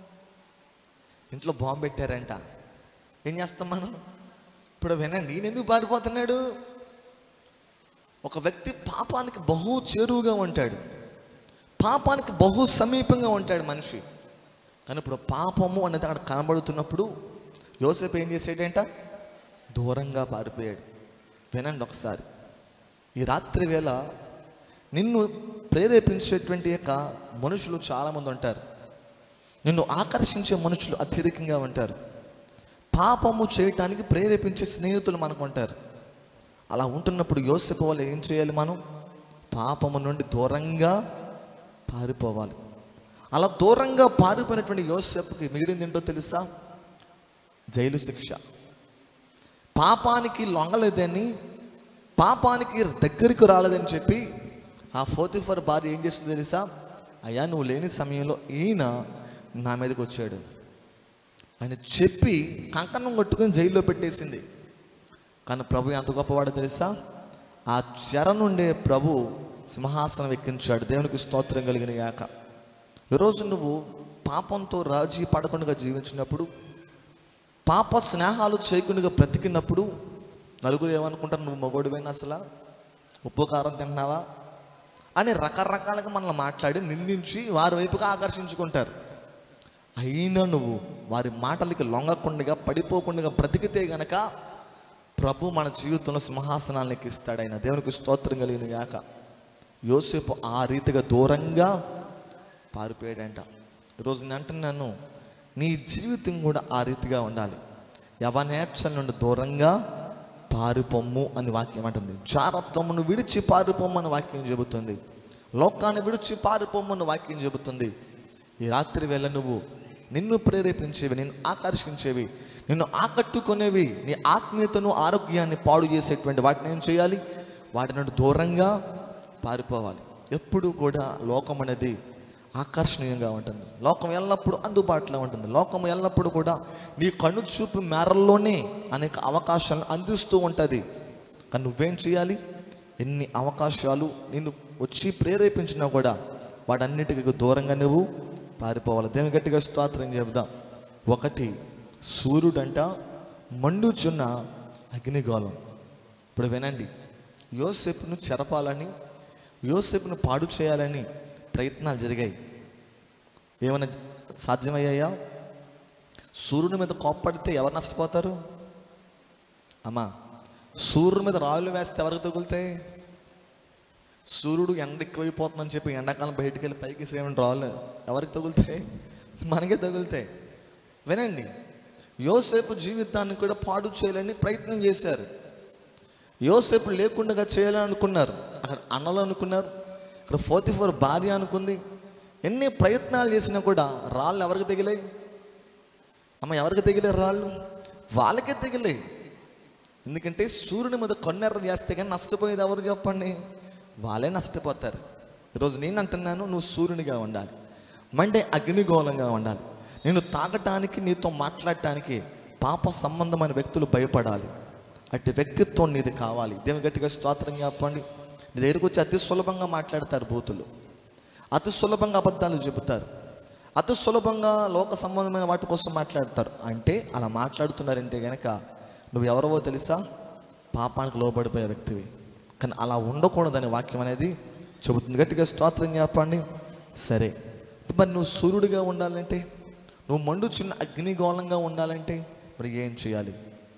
ఇంట్లో బాంబు పెట్టారంట ఏం చేస్తాం మనం ఇప్పుడు వినండి ఈయన ఎందుకు పారిపోతున్నాడు ఒక వ్యక్తి పాపానికి బహు చేరువుగా ఉంటాడు పాపానికి బహు సమీపంగా ఉంటాడు మనిషి కానీ ఇప్పుడు పాపము అనేది అక్కడ కనబడుతున్నప్పుడు యోసేపు ఏం చేసాడంట దూరంగా పారిపోయాడు వినండి ఒకసారి ఈ రాత్రి వేళ నిన్ను ప్రేరేపించేటువంటి యొక్క మనుషులు చాలామంది ఉంటారు నిన్ను ఆకర్షించే మనుషులు అత్యధికంగా ఉంటారు పాపము చేయటానికి ప్రేరేపించే స్నేహితులు మనకు ఉంటారు అలా ఉంటున్నప్పుడు యోసేపు వాళ్ళు ఏం చేయాలి మనం పాపము నుండి దూరంగా పారిపోవాలి అలా దూరంగా పారిపోయినటువంటి యోసేపుకి మిగిలింది ఏంటో తెలుసా జైలు శిక్ష పాపానికి లొంగలేదని పాపానికి దగ్గరికి రాలేదని చెప్పి ఆ ఫోర్తిఫర్ భార్య ఏం చేస్తుందో తెలుసా అయ్యా నువ్వు లేని సమయంలో ఈయన నా మీదకి వచ్చాడు ఆయన చెప్పి కంకణం కొట్టుకుని జైల్లో పెట్టేసింది కానీ ప్రభు ఎంత గొప్పవాడో తెలుసా ఆ చెర నుండే ప్రభు సింహాసనం ఎక్కించాడు దేవునికి స్తోత్రం కలిగిన గాక ఈరోజు నువ్వు పాపంతో రాజీ పడకుండా జీవించినప్పుడు పాప స్నేహాలు చేయకుండా బ్రతికినప్పుడు నలుగురు ఏమనుకుంటారు నువ్వు మగోడిపోయినా అసలు ఉప్పు కారం తిన్నావా అని రకరకాలుగా మనల్ని మాట్లాడి నిందించి వారి వైపుగా ఆకర్షించుకుంటారు అయినా నువ్వు వారి మాటలకి లొంగకుండా పడిపోకుండా బ్రతికితే గనక ప్రభు మన జీవితంలో సింహాసనాలను ఎక్కిస్తాడు ఆయన దేవునికి స్తోత్రం కలిగిన గాక యోసేపు ఆ రీతిగా దూరంగా పారిపోయాడంట ఈరోజు నేను అంటున్నాను నీ జీవితం కూడా ఆ రీతిగా ఉండాలి యవనేచ్చల నుండి దూరంగా పారిపొమ్ము అని వాక్యం అంటుంది జారత్వమును విడిచి పారిపొమ్ము అని వాక్యం చెబుతుంది లోకాన్ని విడిచి పారిపొమ్ము అని వాక్యం చెబుతుంది ఈ రాత్రి వేళ నువ్వు నిన్ను ప్రేరేపించేవి నిన్ను ఆకర్షించేవి నిన్ను ఆకట్టుకునేవి నీ ఆత్మీయతను ఆరోగ్యాన్ని పాడు చేసేటువంటి వాటిని ఏం చేయాలి వాటి నుండి దూరంగా పారిపోవాలి ఎప్పుడు కూడా లోకం అనేది ఆకర్షణీయంగా ఉంటుంది లోకం ఎల్లప్పుడూ అందుబాటులో ఉంటుంది లోకం ఎల్లప్పుడూ కూడా నీ కన్ను చూపు మేరల్లోనే అనేక అవకాశాలను అందిస్తూ ఉంటుంది కానీ నువ్వేం చేయాలి ఎన్ని అవకాశాలు నిన్ను వచ్చి ప్రేరేపించినా కూడా వాటన్నిటికీ దూరంగా నువ్వు పారిపోవాలి దేవుని గట్టిగా స్తోత్రం చెబుదాం ఒకటి సూర్యుడంట మండుచున్న అగ్నిగోళం ఇప్పుడు వినండి యోసేపును చెరపాలని యోసేపును పాడు చేయాలని ప్రయత్నాలు జరిగాయి ఏమైనా సాధ్యమయ్యాయా సూర్యుని మీద కోప్పడితే ఎవరు నష్టపోతారు అమ్మా సూర్యుని మీద రాళ్ళు వేస్తే ఎవరికి తగులుతాయి సూర్యుడు ఎండ ఎక్కువైపోతుందని చెప్పి ఎండాకాలం బయటికి వెళ్ళి పైకి సేవని రాళ్ళు ఎవరికి తగులుతాయి మనకే తగులుతాయి వినండి యోసేపు జీవితాన్ని కూడా పాడు చేయాలని ప్రయత్నం చేశారు యోసేపు లేకుండా చేయాలని అనుకున్నారు అక్కడ అన్నలు అనుకున్నారు ఇక్కడ ఫోర్టీ ఫోర్ భార్య అనుకుంది ఎన్ని ప్రయత్నాలు చేసినా కూడా రాళ్ళు ఎవరికి తగిలాయి అమ్మ ఎవరికి తగిలే రాళ్ళు వాళ్ళకే తగిలాయి ఎందుకంటే సూర్యుని మీద కొన్నెర్ర చేస్తే కానీ నష్టపోయేది ఎవరు చెప్పండి వాళ్ళే నష్టపోతారు ఈరోజు నేను అంటున్నాను నువ్వు సూర్యునిగా ఉండాలి మండే అగ్నిగోళంగా ఉండాలి నేను తాగటానికి నీతో మాట్లాడటానికి పాప సంబంధమైన వ్యక్తులు భయపడాలి అట్టి వ్యక్తిత్వం నీది కావాలి దేవుని గట్టిగా స్తోత్రం చెప్పండి నీ దగ్గరికి వచ్చి అతి సులభంగా మాట్లాడతారు బూతులు అతి సులభంగా అబద్ధాలు చెబుతారు అతి సులభంగా లోక సంబంధమైన వాటి కోసం మాట్లాడతారు అంటే అలా మాట్లాడుతున్నారంటే గనక నువ్వు ఎవరవో తెలుసా పాపానికి లోబడిపోయే వ్యక్తివి కానీ అలా ఉండకూడదని వాక్యం అనేది చెబుతుంది గట్టిగా స్తోత్రం చెప్పండి సరే మరి నువ్వు సూర్యుడిగా ఉండాలంటే నువ్వు మండుచున్న అగ్నిగోళంగా ఉండాలంటే మరి ఏం చేయాలి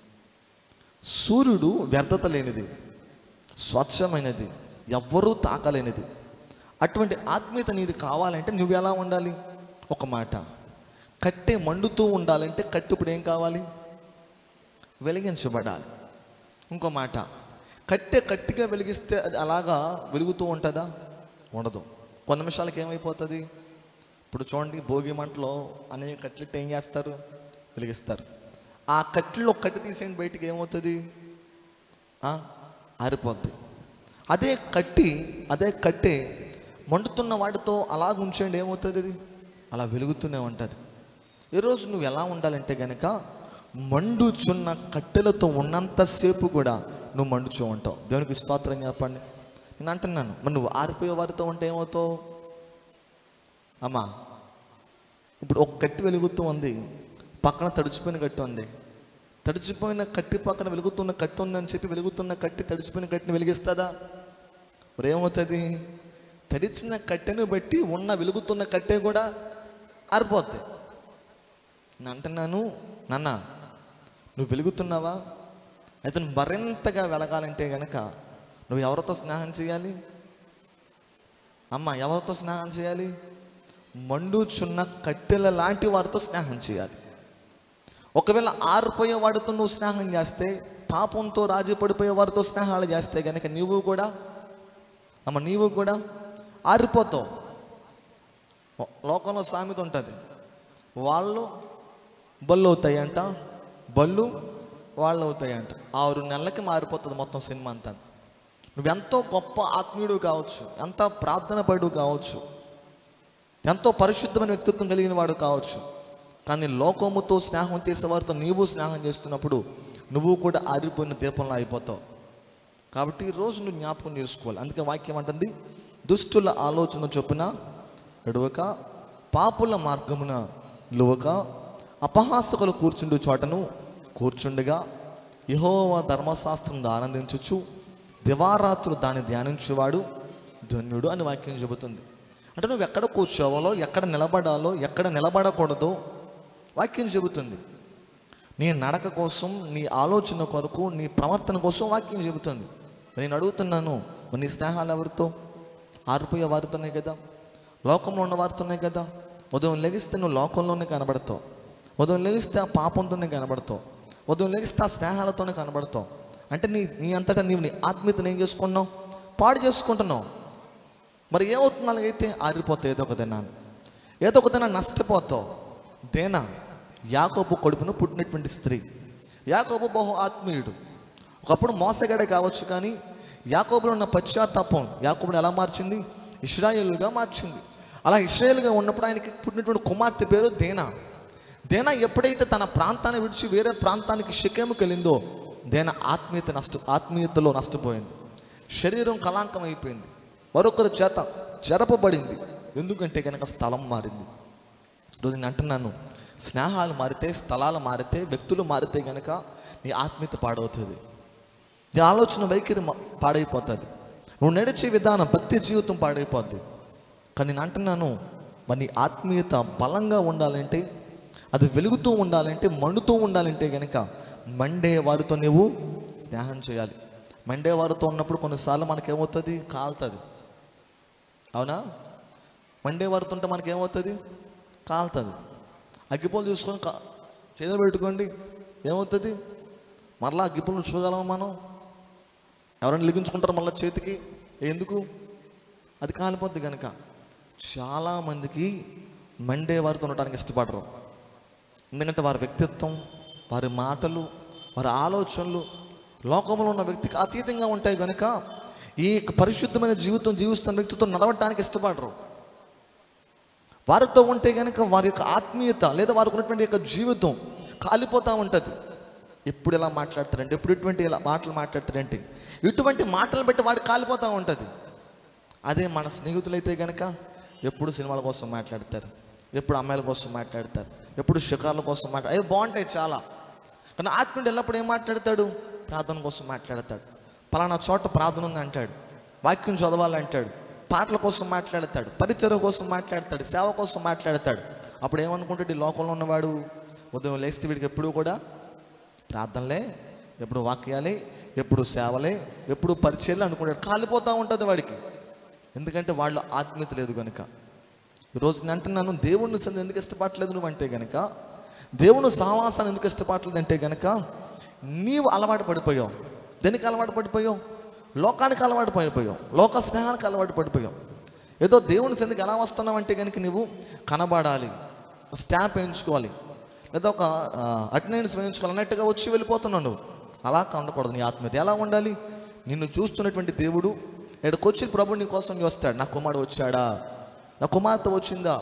సూర్యుడు వ్యర్థత లేనిది స్వచ్ఛమైనది ఎవ్వరూ తాకలేనిది అటువంటి ఆత్మీయత నీది కావాలంటే నువ్వు ఎలా ఉండాలి ఒక మాట కట్టె మండుతూ ఉండాలంటే కట్టె ఇప్పుడు ఏం కావాలి వెలిగించబడాలి ఇంకో మాట కట్టె కట్టిగా వెలిగిస్తే అది అలాగా వెలుగుతూ ఉంటుందా ఉండదు కొన్ని నిమిషాలకి ఏమైపోతుంది ఇప్పుడు చూడండి భోగి మంటలో అనేక కట్టెలు ఏం చేస్తారు వెలిగిస్తారు ఆ కట్టెలో కట్టె తీసేయండి బయటికి ఏమవుతుంది ఆ, ఆరిపోద్ది అదే కట్టి అదే కట్టే మండుతున్న వాటితో అలా ఉంచండి ఏమవుతుంది అది అలా వెలుగుతూనే ఉంటుంది ఈరోజు నువ్వు ఎలా ఉండాలంటే గనక మండుచున్న కట్టెలతో ఉన్నంతసేపు కూడా నువ్వు మండుచూ ఉంటావు దేవునికి స్తోత్రం చెప్పండి నేను అంటున్నాను మరి నువ్వు ఆరిపోయే వారితో ఉంటే ఏమవుతావు అమ్మా ఇప్పుడు ఒక కట్టి వెలుగుతూ ఉంది పక్కన తడిచిపోయిన కట్టి ఉంది తడిచిపోయిన కట్టి పక్కన వెలుగుతున్న కట్టి ఉందని చెప్పి వెలుగుతున్న కట్టి తడిచిపోయిన కట్టిని వెలిగిస్తుందా మరి ఏమవుతుంది తడిచిన కట్టెను బట్టి ఉన్న వెలుగుతున్న కట్టె కూడా ఆరిపోద్ది నేను అంటున్నాను నాన్న నువ్వు వెలుగుతున్నావా అయితే నువ్వు మరింతగా వెలగాలంటే గనక నువ్వు ఎవరితో స్నేహం చేయాలి అమ్మ ఎవరితో స్నేహం చేయాలి మండుచున్న కట్టెల లాంటి వారితో స్నేహం చేయాలి ఒకవేళ ఆరిపోయే వాడితో నువ్వు స్నేహం చేస్తే పాపంతో రాజీ పడిపోయే వారితో స్నేహాలు చేస్తే కనుక నీవు కూడా అమ్మ నీవు కూడా ఆరిపోతావు లోకంలో సామెత ఉంటుంది వాళ్ళు బళ్ళు అవుతాయంట బళ్ళు వాళ్ళు అవుతాయంట ఆరు నెలలకి మారిపోతుంది మొత్తం సినిమా అంతా నువ్వెంతో గొప్ప ఆత్మీయుడు కావచ్చు ఎంత ప్రార్థన పడు కావచ్చు ఎంతో పరిశుద్ధమైన వ్యక్తిత్వం కలిగిన వాడు కావచ్చు కానీ లోకముతో స్నేహం చేసేవారితో నీవు స్నేహం చేస్తున్నప్పుడు నువ్వు కూడా ఆరిపోయిన దీపంలో అయిపోతావు కాబట్టి ఈ రోజు నువ్వు జ్ఞాపకం చేసుకోవాలి అందుకే వాక్యం అంటుంది దుష్టుల ఆలోచన చొప్పున నడువక పాపుల మార్గమున నిలువక అపహాసకులు కూర్చుండు చోటను కూర్చుండగా యెహోవా ధర్మశాస్త్రం ఆనందించుచు దివారాత్రులు దాన్ని ధ్యానించేవాడు ధన్యుడు అని వాక్యం చెబుతుంది అంటే నువ్వు ఎక్కడ కూర్చోవాలో ఎక్కడ నిలబడాలో ఎక్కడ నిలబడకూడదో వాక్యం చెబుతుంది నీ నడక కోసం నీ ఆలోచన కొరకు నీ ప్రవర్తన కోసం వాక్యం చెబుతుంది నేను అడుగుతున్నాను మరి నీ స్నేహాలు ఎవరితో ఆరిపోయే వారితోనే కదా లోకంలో ఉన్న వారితోనే కదా ఉదయం లెగిస్తే నువ్వు లోకంలోనే కనబడతావు ఉదయం లెగిస్తే ఆ పాపంతోనే కనబడతావు ఉదయం లెగిస్తే ఆ స్నేహాలతోనే కనబడతావు అంటే నీ నీ అంతటా నీవు నీ ఆత్మీయతను ఏం చేసుకుంటున్నావు పాడు చేసుకుంటున్నావు మరి ఏమవుతుంది అలాగైతే ఆరిపోతావు ఏదో ఒక దినాన్ని ఏదో ఒక దినాన్ని నష్టపోతావు దేనా యాకోబు కొడుకును పుట్టినటువంటి స్త్రీ యాకోబు బహు ఆత్మీయుడు ఒకప్పుడు మోసగాడే కావచ్చు కానీ యాకోబులో ఉన్న పశ్చాత్తాపం యాకోబుని ఎలా మార్చింది ఇస్రాయేలుగా మార్చింది అలా ఇస్రాయేల్గా ఉన్నప్పుడు ఆయనకి పుట్టినటువంటి కుమార్తె పేరు దేనా దేనా ఎప్పుడైతే తన ప్రాంతాన్ని విడిచి వేరే ప్రాంతానికి షికేముకి వెళ్ళిందో దేనా ఆత్మీయత నష్ట ఆత్మీయతలో నష్టపోయింది శరీరం కళాంకం అయిపోయింది మరొకరి చేత జరపబడింది ఎందుకంటే కనుక స్థలం మారింది ఈరోజు నేను అంటున్నాను స్నేహాలు మారితే స్థలాలు మారితే వ్యక్తులు మారితే కనుక నీ ఆత్మీయత పాడవుతుంది నీ ఆలోచన వైఖరి మా- పాడైపోతుంది నువ్వు నడిచే విధానం భక్తి జీవితం పాడైపోద్ది కానీ నేను అంటున్నాను మరి నీ ఆత్మీయత బలంగా ఉండాలంటే అది వెలుగుతూ ఉండాలంటే మండుతూ ఉండాలంటే కనుక మండే వారితో నువ్వు స్నేహం చేయాలి మండే వారితో ఉన్నప్పుడు కొన్నిసార్లు మనకేమవుతుంది కాలుతుంది అవునా మండే వారితో ఉంటే మనకేమవుతుంది కాలుతుంది అగ్గిపోలు తీసుకొని కా చేతులు పెట్టుకోండి ఏమవుతుంది మరలా అగ్గిపోలు చూడగలమా మనం ఎవరైనా లిగించుకుంటారు మళ్ళీ చేతికి ఎందుకు అది కాలిపోద్ది కనుక చాలామందికి మండే వారితో ఉండటానికి ఇష్టపడరు ఎందుకంటే వారి వ్యక్తిత్వం వారి మాటలు వారి ఆలోచనలు లోకంలో ఉన్న వ్యక్తికి అతీతంగా ఉంటాయి కనుక ఈ పరిశుద్ధమైన జీవితం జీవిస్తున్న వ్యక్తితో నడవటానికి ఇష్టపడరు వారితో ఉంటే కనుక వారి యొక్క ఆత్మీయత లేదా వారికి ఉన్నటువంటి యొక్క జీవితం కాలిపోతూ ఉంటుంది ఎప్పుడు ఎలా మాట్లాడతారంటే ఎప్పుడు ఇటువంటి ఇలా మాటలు మాట్లాడతారంటే ఇటువంటి మాటలు బట్టి వాడు కాలిపోతూ ఉంటుంది అదే మన స్నేహితులైతే కనుక ఎప్పుడు సినిమాల కోసం మాట్లాడతారు ఎప్పుడు అమ్మాయిల కోసం మాట్లాడతారు ఎప్పుడు షికార్ల కోసం మాట్లాడు అవి బాగుంటాయి చాలా కానీ ఆత్మీయుడు ఎల్లప్పుడు ఏం మాట్లాడతాడు ప్రార్థన కోసం మాట్లాడతాడు పలానా చోట ప్రార్థన ఉంది అంటాడు వాక్యం చదవాలి అంటాడు పాటల కోసం మాట్లాడతాడు పరిచయం కోసం మాట్లాడతాడు సేవ కోసం మాట్లాడతాడు అప్పుడు ఏమనుకుంటాడు ఈ లోకంలో ఉన్నవాడు ఉదయం లేస్తే వీడికి ఎప్పుడు కూడా ప్రార్థనలే ఎప్పుడు వాక్యాలే ఎప్పుడు సేవలే ఎప్పుడు పరిచయాలు అనుకుంటాడు కాలిపోతూ ఉంటుంది వాడికి ఎందుకంటే వాళ్ళు ఆత్మీయత లేదు కనుక ఈరోజు నేను అంటున్నాను దేవుడిని సంది ఎందుకు ఇష్టపడలేదు నువ్వు అంటే గనక దేవుని సహవాసాన్ని ఎందుకు ఇష్టపడలేదు అంటే గనక నీవు అలవాటు పడిపోయావు దేనికి అలవాటు పడిపోయావు లోకానికి అలవాటు పడిపోయావు లోక స్నేహానికి అలవాటు పడిపోయావు ఏదో దేవుని సందికి ఎలా వస్తున్నావు అంటే కనుక నువ్వు కనబడాలి స్టాంప్ వేయించుకోవాలి లేదా ఒక అటెండెన్స్ వేయించుకోవాలి అన్నట్టుగా వచ్చి వెళ్ళిపోతున్నావు నువ్వు అలా ఉండకూడదు నీ ఆత్మీయత ఎలా ఉండాలి నిన్ను చూస్తున్నటువంటి దేవుడు ఇక్కడికి వచ్చి ప్రభు నీ కోసం చూస్తాడు నా కుమారుడు వచ్చాడా నా కుమార్తె వచ్చిందా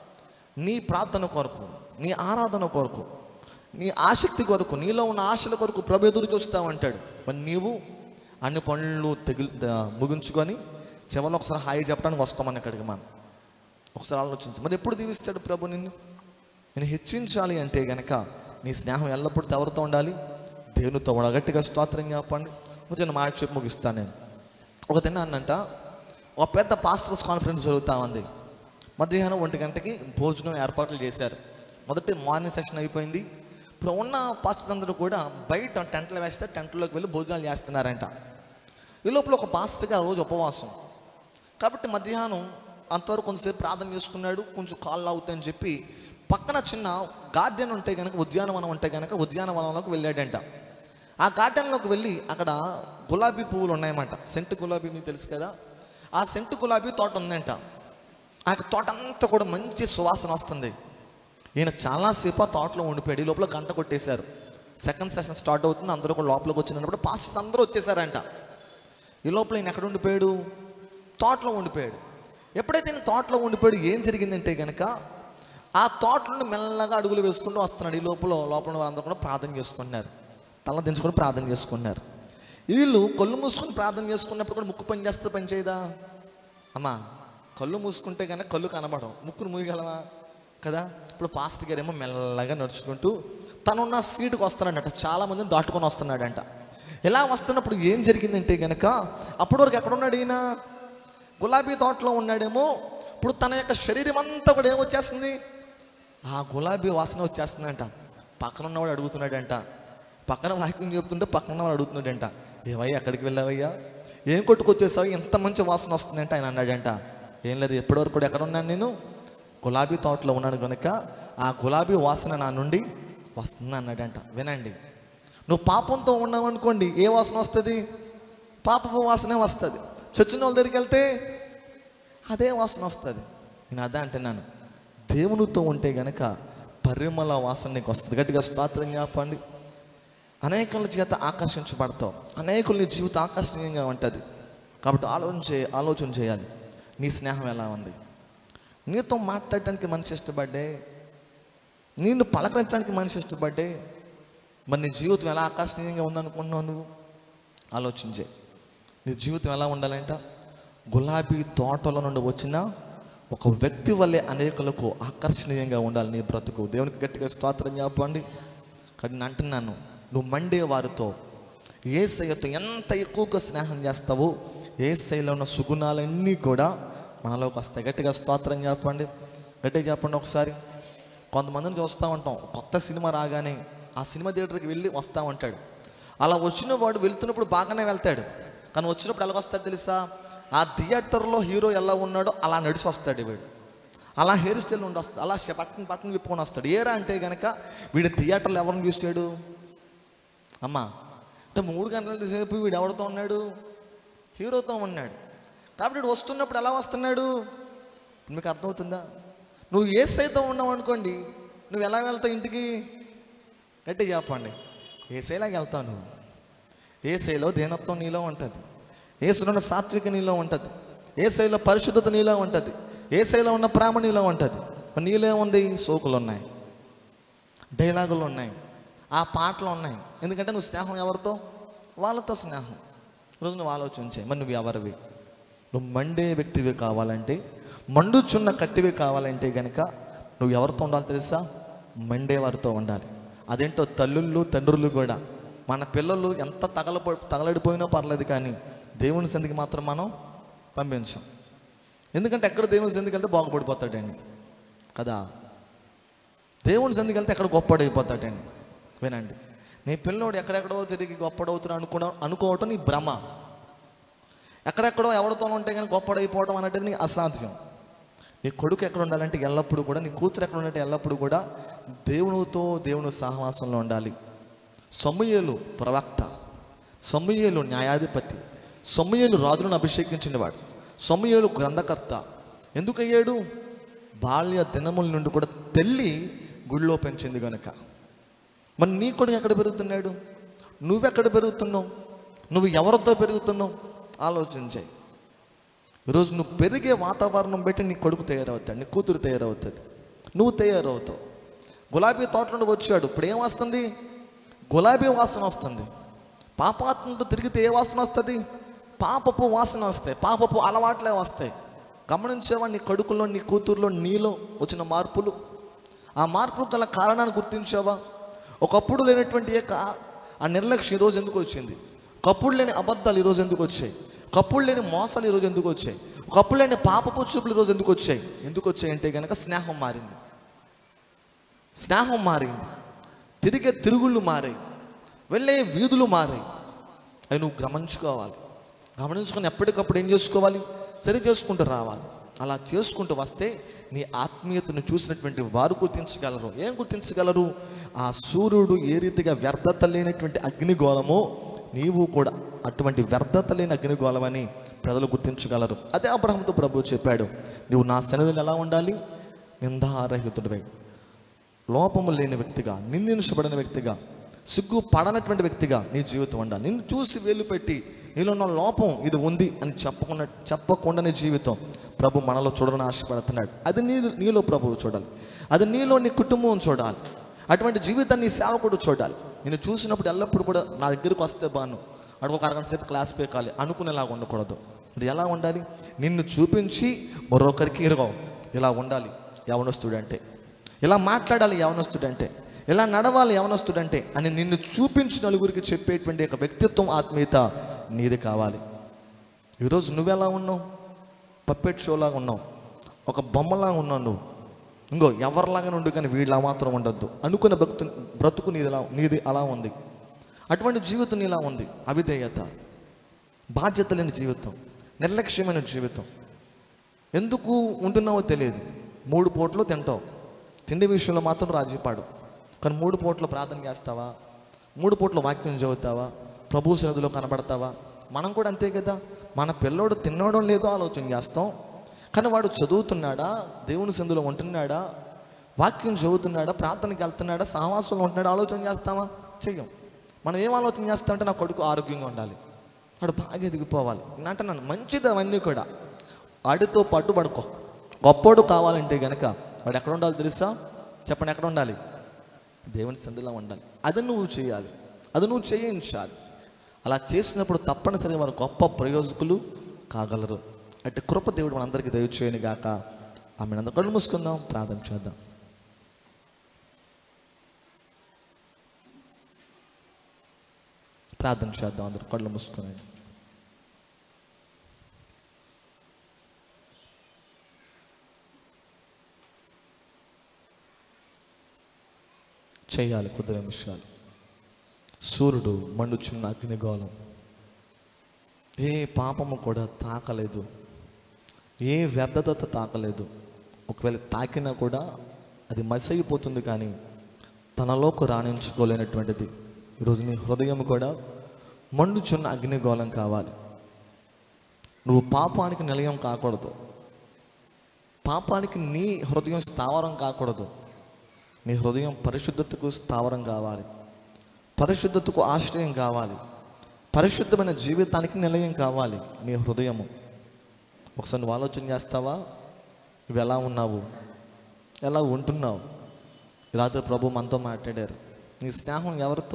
నీ ప్రార్థన కొరకు నీ ఆరాధన కొరకు నీ ఆసక్తి కొరకు నీలో ఉన్న ఆశల కొరకు ప్రభు ఎదురు చూస్తావంటాడు మరి నీవు అన్ని పనులు తెగి ముగించుకొని చివరిలో ఒకసారి హాయి చెప్పడానికి వస్తామని ఇక్కడికి మనం ఒకసారి ఆలోచించు మరి ఎప్పుడు దీవిస్తాడు ప్రభు నిన్ను నేను హెచ్చించాలి అంటే గనక నీ స్నేహం ఎల్లప్పుడూ ఎవరితో ఉండాలి దేవునితో ఉండాలి గట్టిగా స్తోత్రం చెప్పండి కొంచెం మాట చెప్పి ముగిస్తాను నేను ఒక తిన్నానంట ఒక పెద్ద పాస్టర్స్ కాన్ఫరెన్స్ జరుగుతూ ఉంది మధ్యాహ్నం ఒంటి గంటకి భోజనం ఏర్పాట్లు చేశారు మొదటి మార్నింగ్ సెషన్ అయిపోయింది ఇప్పుడు ఉన్న పాస్టర్స్ అందరూ కూడా బయట టెంట్లు వేస్తే టెంట్లోకి వెళ్ళి భోజనాలు చేస్తున్నారంట ఈ లోపల ఒక పాస్టర్గా ఆ రోజు ఉపవాసం కాబట్టి మధ్యాహ్నం అంతవరకు కొంతసేపు ప్రార్థన చేసుకున్నాడు కొంచెం కాళ్ళు అవుతాయని చెప్పి పక్కన చిన్న గార్డెన్ ఉంటే కనుక ఉద్యానవనం ఉంటే కనుక ఉద్యానవనంలోకి వెళ్ళాడంట ఆ గార్డెన్లోకి వెళ్ళి అక్కడ గులాబీ పువ్వులు ఉన్నాయన్నమాట సెంటు గులాబీ మీకు తెలుసు కదా ఆ సెంటు గులాబీ తోట ఉందంట ఆ తోట అంతా కూడా మంచి సువాసన వస్తుంది ఈయన చాలాసేపు ఆ తోటలో ఉండిపోయాడు ఈ లోపల గంట కొట్టేశారు సెకండ్ సెషన్ స్టార్ట్ అవుతుంది అందరూ కూడా లోపలికి వచ్చినప్పుడు పాస్టర్స్ అందరూ వచ్చేసారంట ఈ లోపల ఈయన ఎక్కడ ఉండిపోయాడు తోటలో ఉండిపోయాడు ఎప్పుడైతే ఈయన తోటలో ఉండిపోయాడు ఏం జరిగిందంటే కనుక ఆ తోటలో మెల్లగా అడుగులు వేసుకుంటూ వస్తున్నాడు ఈ లోపల లోపల ఉన్న వాళ్ళందరూ కూడా ప్రార్థన చేసుకుంటున్నారు తల దించుకొని ప్రార్థన చేసుకుంటున్నారు వీళ్ళు కళ్ళు మూసుకొని ప్రార్థన చేసుకున్నప్పుడు కూడా ముక్కు పని చేస్తే పని చేయదా అమ్మా కళ్ళు మూసుకుంటే కనుక కళ్ళు కనబడవు ముక్కును మూయగలవా కదా ఇప్పుడు పాస్ట్ గారు ఏమో మెల్లగా నడుచుకుంటూ తనున్న సీటుకు వస్తున్నాడంట చాలా మందిని దాటుకొని వస్తున్నాడంట ఇలా వస్తున్నప్పుడు ఏం జరిగిందంటే గనక అప్పటి వరకు ఎక్కడ ఉన్నాడు ఈయన గులాబీ తోటలో ఉన్నాడేమో ఇప్పుడు తన యొక్క శరీరం అంతా కూడా ఏమొచ్చేస్తుంది ఆ గులాబీ వాసన వచ్చేస్తుందంట పక్కన ఉన్నవాడు అడుగుతున్నాడంట పక్కన వాక్యం చెప్తుంటే పక్కన ఉన్నవాడు అడుగుతున్నాడంట ఏవయ్యా ఎక్కడికి వెళ్ళావయ్యా ఏం కొట్టుకొచ్చేసావు ఎంత మంచి వాసన వస్తుందంట ఆయన అన్నాడంట ఏం లేదు ఎప్పటివరకు కూడా ఎక్కడ ఉన్నాను నేను గులాబీ తోటలో ఉన్నాను కనుక ఆ గులాబీ వాసన నా నుండి వస్తుంది అన్నాడంట వినండి నువ్వు పాపంతో ఉన్నావు అనుకోండి ఏ వాసన వస్తుంది పాపపు వాసనే వస్తుంది చచ్చిన వాళ్ళ దగ్గరికి వెళ్తే అదే వాసన వస్తుంది నేను అదే అంటున్నాను దేవునితో ఉంటే గనక పరిమళ వాసన నీకు వస్తుంది గట్టిగా స్తోత్రం చెప్పండి అనేకుల చేత ఆకర్షించబడతావు అనేకుల నీ జీవితం ఆకర్షణీయంగా ఉంటుంది కాబట్టి ఆలోచన చే ఆలోచన చేయాలి నీ స్నేహం ఎలా ఉంది నీతో మాట్లాడటానికి మనిషి ఇష్టపడ్డే నిన్ను పలకరించడానికి మనిషి ఇష్టపడ్డే మరి నీ జీవితం ఎలా ఆకర్షణీయంగా ఉందనుకుంటున్నావు నువ్వు ఆలోచించే నీ జీవితం ఎలా ఉండాలంట గులాబీ తోటలో నుండి వచ్చిన ఒక వ్యక్తి వల్లే అనేకులకు ఆకర్షణీయంగా ఉండాలి నీ బ్రతుకు దేవునికి గట్టిగా స్తోత్రం చెప్పండి కానీ నేను అంటున్నాను నువ్వు మండే వారితో ఏసయ్యతో ఎంత ఎక్కువగా స్నేహం చేస్తావో ఏసైలో ఉన్న సుగుణాలన్నీ కూడా మనలోకి వస్తాయి గట్టిగా స్తోత్రం చెప్పండి గట్టిగా చెప్పండి ఒకసారి కొంతమందిని చూస్తూ ఉంటాం కొత్త సినిమా రాగానే ఆ సినిమా థియేటర్కి వెళ్ళి వస్తూ ఉంటాడు అలా వచ్చిన వాడు వెళ్తున్నప్పుడు బాగానే వెళ్తాడు కానీ వచ్చినప్పుడు ఎలా వస్తాడు తెలుసా ఆ థియేటర్లో హీరో ఎలా ఉన్నాడో అలా నడిచి వస్తాడు వీడు అలా హెయిర్ స్టైల్ ఉండి వస్తాడు అలా ష- బట్టన్ బట్టన్ విప్పుకొని వస్తాడు ఏరా అంటే గనక వీడు థియేటర్లో ఎవరిని చూశాడు అమ్మా అంటే మూడు గంటల సేపు వీడు ఎవరితో ఉన్నాడు హీరోతో ఉన్నాడు కాబట్టి వీడు వస్తున్నప్పుడు ఎలా వస్తున్నాడు మీకు అర్థమవుతుందా నువ్వు ఏ సైతో ఉన్నావు అనుకోండి నువ్వు ఎలా వెళ్తావు ఇంటికి గట్టి చెప్పండి ఏ శైలాగా వెళ్తావు నువ్వు ఏ శైలో దీనత్వం నీలో ఉంటుంది ఏ ఉన్న సాత్విక నీలో ఉంటుంది ఏ శైలో పరిశుద్ధత నీలో ఉంటుంది ఏ శైలో ఉన్న ప్రేమ నీలో ఉంటుంది మరి నీలో ఏముంది సోకులు ఉన్నాయి డైలాగులు ఉన్నాయి ఆ పాటలు ఉన్నాయి ఎందుకంటే నువ్వు స్నేహం ఎవరితో వాళ్ళతో స్నేహం ఈరోజు నువ్వు ఆలోచించే మరి నువ్వు ఎవరివి నువ్వు మండే వ్యక్తివి కావాలంటే మండుచున్న కట్టివి కావాలంటే గనక నువ్వు ఎవరితో ఉండాలి తెలుసా మండే వారితో ఉండాలి అదేంటో తల్లుళ్ళు తండ్రులు కూడా మన పిల్లలు ఎంత తగలపో తగలడిపోయినా పర్లేదు కానీ దేవుని సందికి మాత్రం మనం పంపించాం ఎందుకంటే ఎక్కడ దేవుని సందికి వెళ్తే బాగుపడిపోతాడండి కదా దేవుని సందికి వెళ్తే ఎక్కడ గొప్పడైపోతాడండి వినండి నీ పిల్లోడు ఎక్కడెక్కడో తిరిగి గొప్పడవుతున్నా అనుకున్నా అనుకోవటం నీ భ్రమ ఎక్కడెక్కడో ఎవరితో ఉంటే కానీ గొప్పడైపోవడం అనేది నీ అసాధ్యం నీ కొడుకు ఎక్కడ ఉండాలంటే ఎల్లప్పుడూ కూడా నీ కూతురు ఎక్కడ ఉండాలంటే ఎల్లప్పుడూ కూడా దేవునితో దేవుని సహవాసంలో ఉండాలి సమూయేలు ప్రవక్త సమూయేలు న్యాయాధిపతి సమూయేలు రాజులను అభిషేకించినవాడు సమూయేలు గ్రంథకర్త ఎందుకు అయ్యాడు బాల్య దినముల నుండి కూడా తెల్లి గుడిలో పెంచింది గనుక మరి నీ కొడుకు ఎక్కడ పెరుగుతున్నాడు నువ్వెక్కడ పెరుగుతున్నావు నువ్వు ఎవరితో పెరుగుతున్నావు ఆలోచించాయి ఈరోజు నువ్వు పెరిగే వాతావరణం బట్టి నీ కొడుకు తయారవుతాడు నీ కూతురు తయారవుతుంది నువ్వు తయారవుతావు గులాబీ తోట నుండి వచ్చాడు ఇప్పుడు ఏం వస్తుంది గులాబీ వాసన వస్తుంది పాపాత్మతో తిరిగితే ఏ వాసన వస్తుంది పాపపు వాసన వస్తాయి పాపపు అలవాట్లే వస్తాయి గమనించేవా నీ కొడుకులో నీ కూతురులో నీలో వచ్చిన మార్పులు ఆ మార్పులు గల కారణాన్ని గుర్తించావా ఒకప్పుడు లేనటువంటి యొక్క ఆ నిర్లక్ష్యం ఈరోజు ఎందుకు వచ్చింది ఒకప్పుడు లేని అబద్ధాలు ఈరోజు ఎందుకు వచ్చాయి ఒకప్పుడు లేని మోసాలు ఈరోజు ఎందుకు వచ్చాయి ఒకప్పుడు లేని పాపపు చూపులు ఈరోజు ఎందుకు వచ్చాయి ఎందుకు వచ్చాయి అంటే కనుక స్నేహం మారింది స్నేహం మారింది తిరిగే తిరుగుళ్ళు మారాయి వెళ్ళే వీధులు మారాయి అవి నువ్వు గమనించుకోవాలి గమనించుకొని ఎప్పటికప్పుడు ఏం చేసుకోవాలి సరి చేసుకుంటూ రావాలి అలా చేసుకుంటూ వస్తే నీ ఆత్మీయతను చూసినటువంటి వారు గుర్తించగలరు ఏం గుర్తించగలరు ఆ సూర్యుడు ఏ రీతిగా వ్యర్థత లేనటువంటి అగ్నిగోళమో నీవు కూడా అటువంటి వ్యర్థత లేని అగ్నిగోళమని ప్రజలు గుర్తించగలరు అదే అబ్రహంతో ప్రభు చెప్పాడు నువ్వు నా సన్నిధిలో ఎలా ఉండాలి నిందారహితుడివై లోపము లేని వ్యక్తిగా నిందించబడిన వ్యక్తిగా సిగ్గు పడనటువంటి వ్యక్తిగా నీ జీవితం ఉండాలి నిన్ను చూసి వేలు పెట్టి నీలో ఉన్న లోపం ఇది ఉంది అని చెప్పకుండా చెప్పకుండా నీ జీవితం ప్రభు మనలో చూడాలని ఆశపడుతున్నాడు అది నీ నీలో ప్రభువు చూడాలి అది నీలో నీ కుటుంబం చూడాలి అటువంటి జీవితాన్ని నీ సేవకుడు చూడాలి నేను చూసినప్పుడు ఎల్లప్పుడూ కూడా నా దగ్గరకు వస్తే బాను అక్కడ ఒక అరగంట సేపు క్లాస్ పేకాలి అనుకునేలాగా ఉండకూడదు మరి ఎలా ఉండాలి నిన్ను చూపించి మరొకరికి ఇరగవు ఇలా ఉండాలి యవనస్తుడంటే ఇలా మాట్లాడాలి యవనస్తుడంటే ఇలా నడవాలి యవనస్తుడంటే అని నిన్ను చూపించి నలుగురికి చెప్పేటువంటి ఒక వ్యక్తిత్వం ఆత్మీయత నీది కావాలి ఈరోజు నువ్వెలా ఉన్నావు పప్పెట్ షోలాగా ఉన్నావు ఒక బొమ్మలాగా ఉన్నావు నువ్వు ఇంకో ఎవరిలాగా ఉండు కానీ వీళ్ళ మాత్రం ఉండొద్దు అనుకున్న భక్తు బ్రతుకు నీదిలా నీది అలా ఉంది అటువంటి జీవితం నీలా ఉంది అవిధేయత బాధ్యత లేని జీవితం నిర్లక్ష్యమైన జీవితం ఎందుకు ఉంటున్నావో తెలియదు మూడు పూటలు తింటావు తిండి విషయంలో మాత్రం రాజీపాడు కానీ మూడు పూటలు ప్రార్థన చేస్తావా మూడు పూట్ల వాక్యం చదువుతావా ప్రభు సన్నిధిలో కనబడతావా మనం కూడా అంతే కదా మన పిల్లోడు తినడం లేదో ఆలోచన చేస్తాం కానీ వాడు చదువుతున్నాడా దేవుని సందులో ఉంటున్నాడా వాక్యం చదువుతున్నాడా ప్రార్థనకి వెళ్తున్నాడా సహవాసంలో ఉంటున్నాడా ఆలోచన చేస్తామా చెయ్యం మనం ఏం ఆలోచన చేస్తామంటే నా కొడుకు ఆరోగ్యంగా ఉండాలి వాడు బాగా ఎదిగిపోవాలి అంటున్నాను మంచిది అవన్నీ కూడా వాడితో పాటు వాడు గొ- గొప్పోడు కావాలంటే గనక వాడు ఎక్కడ ఉండాలి తెలుసా చెప్పండి ఎక్కడ ఉండాలి దేవుని సంధిలో ఉండాలి అది నువ్వు చేయాలి అది నువ్వు చేయించాలి అలా చేసినప్పుడు తప్పనిసరిగా వారు గొప్ప ప్రయోజకులు కాగలరు అంటే కృప దేవుడు మనందరికీ దయచేయని గాక ఆమె అందరూ కళ్ళు మూసుకుందాం ప్రార్థన చేద్దాం ప్రార్థన చేద్దాం అందరూ కళ్ళు మూసుకుని చేయాలి కొద్ది నిమిషాలు సూర్యుడు మండుచున్న అగ్నిగోళం ఏ పాపము కూడా తాకలేదు ఏ వ్యర్థత తాకలేదు ఒకవేళ తాకినా కూడా అది మసైపోతుంది కానీ తనలోకి రాణించుకోలేనటువంటిది ఈరోజు నీ హృదయం కూడా మండుచున్న అగ్నిగోళం కావాలి నువ్వు పాపానికి నిలయం కాకూడదు పాపానికి నీ హృదయం స్థావరం కాకూడదు నీ హృదయం పరిశుద్ధతకు స్థావరం కావాలి పరిశుద్ధతకు ఆశ్రయం కావాలి పరిశుద్ధమైన జీవితానికి నిలయం కావాలి నీ హృదయము ఒకసారి నువ్వు ఆలోచన చేస్తావా నువ్వు ఎలా ఉన్నావు ఎలా ఉంటున్నావు ఈ రాత్రి ప్రభు మనతో మాట్లాడారు నీ స్నేహం ఎవరితో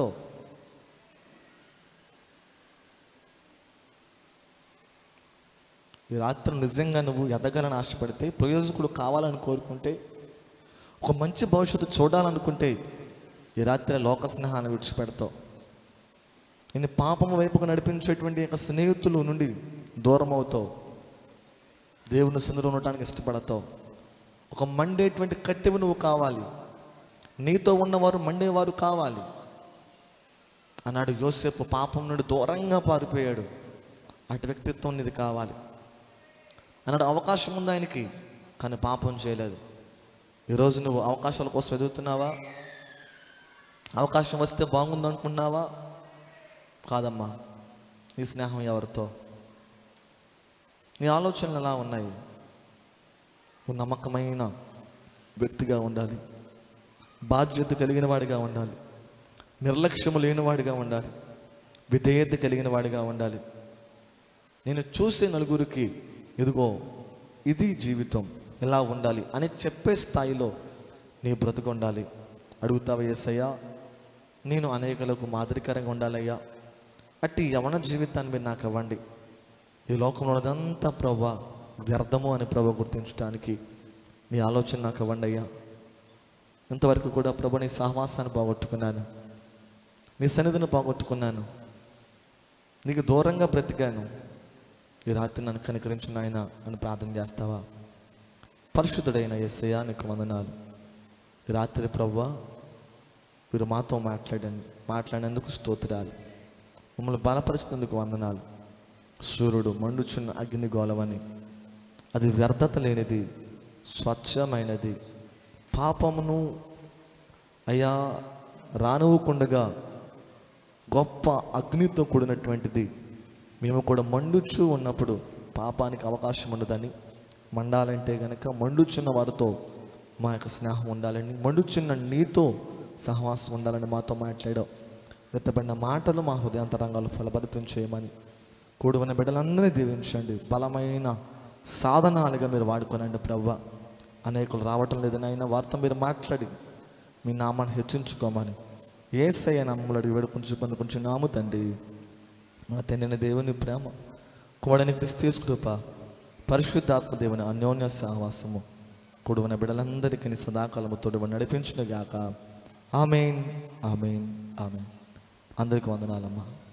ఈ రాత్రి నిజంగా నువ్వు ఎదగాలని ఆశపడితే ప్రయోజకుడు కావాలని కోరుకుంటే ఒక మంచి భవిష్యత్తు చూడాలనుకుంటే ఈ రాత్రి లోక స్నేహాన్ని విడిచిపెడతావు నేను పాపము వైపుకు నడిపించేటువంటి యొక్క స్నేహితులు నుండి దూరం అవుతావు దేవుని సందులో ఉండటానికి ఇష్టపడతావు ఒక మండేటువంటి కట్టెవు నువ్వు కావాలి నీతో ఉన్నవారు మండేవారు కావాలి అన్నాడు యోసేపు పాపం నుండి దూరంగా పారిపోయాడు అటు వ్యక్తిత్వం నీది కావాలి అన్నాడు అవకాశం ఉంది ఆయనకి కానీ పాపం చేయలేదు ఈరోజు నువ్వు అవకాశాల కోసం ఎదుగుతున్నావా అవకాశం వస్తే బాగుంది అనుకున్నావా కాదమ్మా నీ స్నేహం ఎవరితో నీ ఆలోచనలు ఎలా ఉన్నాయి నువ్వు నమ్మకమైన వ్యక్తిగా ఉండాలి బాధ్యత కలిగిన వాడిగా ఉండాలి నిర్లక్ష్యము లేనివాడిగా ఉండాలి విధేయత కలిగిన వాడిగా ఉండాలి నేను చూసే నలుగురికి ఇదిగో ఇది జీవితం ఎలా ఉండాలి అని చెప్పే స్థాయిలో నీ బ్రతుకు ఉండాలి అడుగుతావా ఏసయ్యా నేను అనేకులకు మాదిరికరంగా ఉండాలయ్యా అట్టి యవన జీవితాన్ని మీరు నాకు ఇవ్వండి ఈ లోకంలో ఉన్నదంతా ప్రభా వ్యర్థము అని ప్రభా గుర్తించడానికి మీ ఆలోచన నాకు ఇవ్వండి అయ్యా ఇంతవరకు కూడా ప్రభు నీ సహవాసాన్ని పోగొట్టుకున్నాను నీ సన్నిధిని పోగొట్టుకున్నాను నీకు దూరంగా బ్రతికాను ఈ రాత్రి నన్ను కనికరించిన ఆయన అని ప్రార్థన చేస్తావా పరిశుద్ధుడైన ఎస్సయ్యా నీకు వందనాలు ఈ రాత్రి ప్రవ్వా మీరు మాతో మాట్లాడండి మాట్లాడేందుకు స్తోత్రాలు మమ్మల్ని బలపరిచినందుకు వందనాలు సూర్యుడు మండుచున్న అగ్ని గోలవని అది వ్యర్థత లేనిది స్వచ్ఛమైనది పాపమును అయ్యా రానివ్వకుండగా గొప్ప అగ్నితో కూడినటువంటిది మేము కూడా మండుచు ఉన్నప్పుడు పాపానికి అవకాశం ఉండదని మండాలంటే గనక మండుచున్న వారితో మా యొక్క స్నేహం ఉండాలని మండుచున్న నీతో సహవాసం ఉండాలని మాతో మాట్లాడావు వెత్తబడిన మాటలు మా హృదయాంతరంగాలు ఫలభరితం చేయమని కూడుకున్న బిడ్డలందరినీ దీవించండి బలమైన సాధనాలుగా మీరు వాడుకోనండి ప్రవ్వ అనేకులు రావటం లేదని అయినా వారితో మీరు మాట్లాడి మీ నామాన్ని హెచ్చించుకోమని ఏసయ్య నమ్మలు అడిగి వేడుకుంటూ పొందుకుంటూ నాము తండ్రి మన తండ్రిని దేవుని ప్రేమ కుమడని క్రిస్తీస్ కృప పరిశుద్ధాత్మ దేవుని అన్యోన్య సహవాసము కూడుకున్న బిడ్డలందరికీ నీ సదాకాలము తోడు నడిపించును గాక ఆమెన్ ఆమెన్ ఆమెన్ అందరికీ వందనాలమ్మా